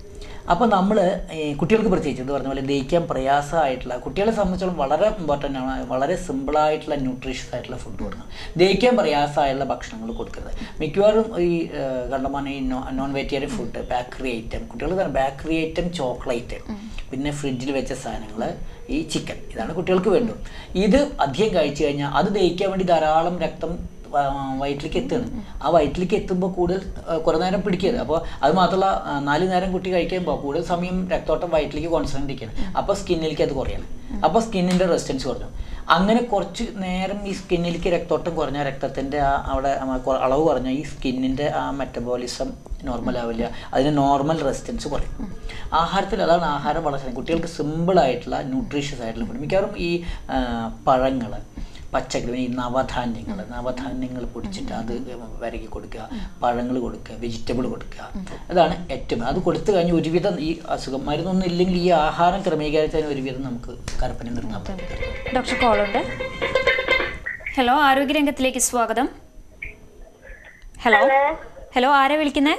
അപ്പോൾ നമ്മൾ കുട്ടികൾക്ക് പ്രത്യേകിച്ച് ഇത് പറഞ്ഞ പോലെ ദഹിക്കാൻ പ്രയാസമായിട്ടുള്ള കുട്ടികളെ സംബന്ധിച്ചോളം വളരെ ഇമ്പോർട്ടൻ്റ് ആണ് വളരെ സിമ്പിളായിട്ടുള്ള ന്യൂട്രീഷ്യസ് ആയിട്ടുള്ള ഫുഡ് കൊടുക്കണം ദഹിക്കാൻ പ്രയാസമായുള്ള ഭക്ഷണങ്ങൾ കൊടുക്കരുത് മിക്കവാറും ഈ ഏഹ്, കണ്ടമാനം ഈ non vegetarian food bakery item കുട്ടികൾ ബേക്കറി ഐറ്റം ചോക്ലേറ്റ് പിന്നെ ഫ്രിഡ്ജിൽ വെച്ച സാധനങ്ങൾ ഈ ചിക്കൻ ഇതാണ് കുട്ടികൾക്ക് വേണ്ടത് ഇത് അധികം കഴിച്ചു കഴിഞ്ഞാൽ അത് ദഹിക്കാൻ വേണ്ടി ധാരാളം രക്തം വ- വയറ്റിലേക്ക് എത്തുകയാണ് ആ വയറ്റിലേക്ക് എത്തുമ്പോൾ കൂടുതൽ ആ, കുറേ നേരം പിടിക്കരുത് അപ്പോൾ അത് മാത്രമല്ല ആ, നാല് നേരം കുട്ടി കഴിക്കുമ്പോൾ കൂടുതൽ സമയം രക്തോട്ടം വയറ്റിലേക്ക് കോൺസെൻട്രേറ്റ് ചെയ്യണം അപ്പോൾ സ്കിന്നിലേക്ക് അത് കുറയണം അപ്പോൾ സ്കിന്നിൻ്റെ റെസിസ്റ്റൻസ് കുറഞ്ഞു അങ്ങനെ കുറച്ച് നേരം ഈ സ്കിന്നിലേക്ക് രക്തോട്ടം കുറഞ്ഞ രക്തത്തിൻ്റെ ആ അവിടെ ആ കൊ- അളവ് കുറഞ്ഞ ഈ സ്കിന്നിൻ്റെ ആ മെറ്റബോളിസം നോർമൽ ആവില്ല അതിന് നോർമൽ റെസിസ്റ്റൻസ് കുറയും ആഹാരത്തിൽ അതാണ് ആഹാരം വളരെ കുട്ടികൾക്ക് സിമ്പിൾ ആയിട്ടുള്ള ന്യൂട്രീഷ്യസ് ആയിട്ടുള്ള ഫുഡ് മിക്കവാറും ഈ പഴങ്ങൾ പച്ചക്കറി ഈ നവധാന്യങ്ങൾ നവധാന്യങ്ങൾ പൊടിച്ചിട്ട് അത് വരക്കി കൊടുക്കുക പഴങ്ങൾ കൊടുക്കുക വെജിറ്റബിൾ കൊടുക്കുക അതാണ് ഏറ്റവും അത് കൊടുത്തു കഴിഞ്ഞ് ഒരുവിധം ഈ അസുഖം മരുന്നൊന്നും ഇല്ലെങ്കിൽ ഈ ആഹാരം ക്രമീകരിച്ചതിന് ഒരുവിധം നമുക്ക് കരപ്പനി നിർത്താൻ പറ്റും ഡോക്ടർ കോളുണ്ട് ഹലോ ആരോഗ്യരംഗത്തിലേക്ക് സ്വാഗതം ഹലോ ഹലോ ആരാ വിളിക്കുന്നേ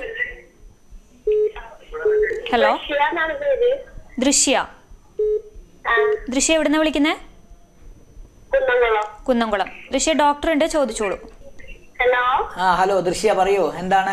ഹലോ എന്നാണ് പേര് ദൃശ്യ ആ, ദൃശ്യ എവിടുന്ന വിളിക്കുന്നേ കുന്നംകുളം കുന്നംകുളം ദൃശ്യ ഡോക്ടർ ഉണ്ട് ചോദിച്ചോളൂ ഹലോ ആ ഹലോ ദൃശ്യ പറയൂ എന്താണ്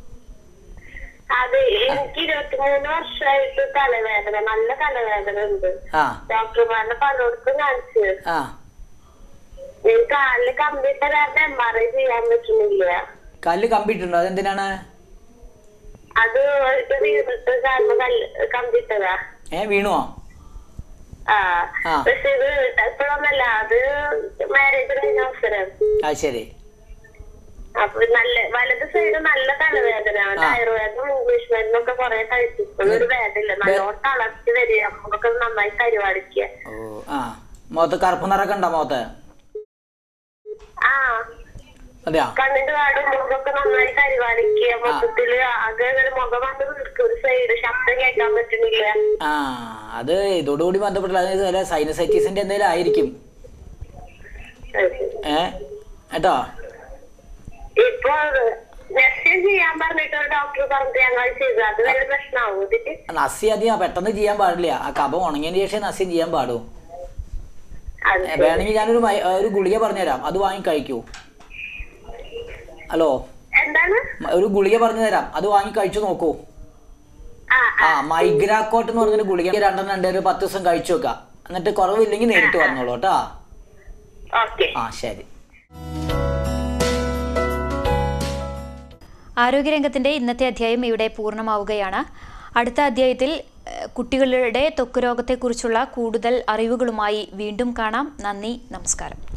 അത് എനിക്ക് ഇരുപത്തിമൂന്ന് വർഷമായിട്ട് തലവേദന നല്ല തലവേദന ഉണ്ട് ആ ഡോക്ടർമാരുടെ പലയിടത്തും കാണിച്ചു ആ എനിക്ക് കാലില് കമ്പിട്ട കാരണം എം ആർ ഐ ചെയ്യാൻ പറ്റുന്നില്ല കല്ല് കമ്പിട്ടുണ്ടോ അതെന്തിനാണ് അത് ഒരു വീണിട്ട് കാരണം കല്ല് കമ്പിട്ടതാ ഏ വീണുവോ ആ ആ. പക്ഷെ ഇത് ഇപ്പോഴൊന്നല്ല അത് മാരേജ് കഴിഞ്ഞ അവസരം ആ ശരി അപ്പൊ നല്ല വലത് സൈഡ് നല്ല തലവേദന ആയുർവേദം ഇംഗ്ലീഷ് മരുന്നൊക്കെ കുറെ കഴിച്ചിട്ടുണ്ട് ഒരു വേദന നല്ലോണം തളർത്തി വരിക നമുക്കൊക്കെ നന്നായി കരുവാടിക്കുക ഓ ആ മുഖത്ത് കറുപ്പ് നിറൊക്കെ ഉണ്ടോ മുഖത്ത് ആ അതെയാ കണ്ണിന്റെ കാടും മുഖമൊക്കെ നന്നായി കരുവാടിക്കുക മൊത്തത്തില് ആകെ ഒരു മുഖം വന്ന് നിൽക്കും ഒരു സൈഡ് ശബ്ദം കേൾക്കാൻ പറ്റുന്നില്ല ആ അത് ഇതോടുകൂടി ബന്ധപ്പെട്ടുള്ള അതായത് വല്ല സൈനസൈറ്റീസിന്റെ എന്തെങ്കിലും ആയിരിക്കും ഏ കേട്ടോ ഇപ്പൊ നെക്സ്റ്റ് ചെയ്യാൻ പറഞ്ഞിട്ട് ഒരു ഡോക്ടർ പറഞ്ഞിട്ട് ഞങ്ങൾ ചെയ്തു അത് വല്ല പ്രശ്നമാവും ഇതിട്ട് നസി അധികം പെട്ടെന്ന് ചെയ്യാൻ പാടില്ല ആ കഫം ഉണങ്ങിയതിന് ശേഷം നസ്യം ചെയ്യാൻ പാടൂ അത് ഏ, വേണമെങ്കിൽ ഞാനൊരു മൈ- ഒരു ഗുളിക പറഞ്ഞുതരാം അത് വാങ്ങി കഴിക്കൂ ഹലോ എന്താണ് മ- ഒരു ഗുളിക പറഞ്ഞു തരാം അത് വാങ്ങി കഴിച്ചു നോക്കൂ ആ ആ മൈഗ്രാക്കോട്ട് എന്ന് പറഞ്ഞൊരു ഗുളിക രണ്ടെണ്ണം രണ്ട് ഒരു പത്ത് ദിവസം കഴിച്ചു വെക്കാം എന്നിട്ട് കുറവില്ലെങ്കിൽ നേരിട്ട് വന്നോളൂ കേട്ടോ ഓക്കെ ആ ശരി ആരോഗ്യരംഗത്തിന്റെ ഇന്നത്തെ അധ്യായം ഇവിടെ പൂർണ്ണമാവുകയാണ് അടുത്ത അധ്യായത്തിൽ ഏഹ്, കുട്ടികളുടെ ത്വക്ക് രോഗത്തെക്കുറിച്ചുള്ള കൂടുതൽ അറിവുകളുമായി വീണ്ടും കാണാം നന്ദി നമസ്കാരം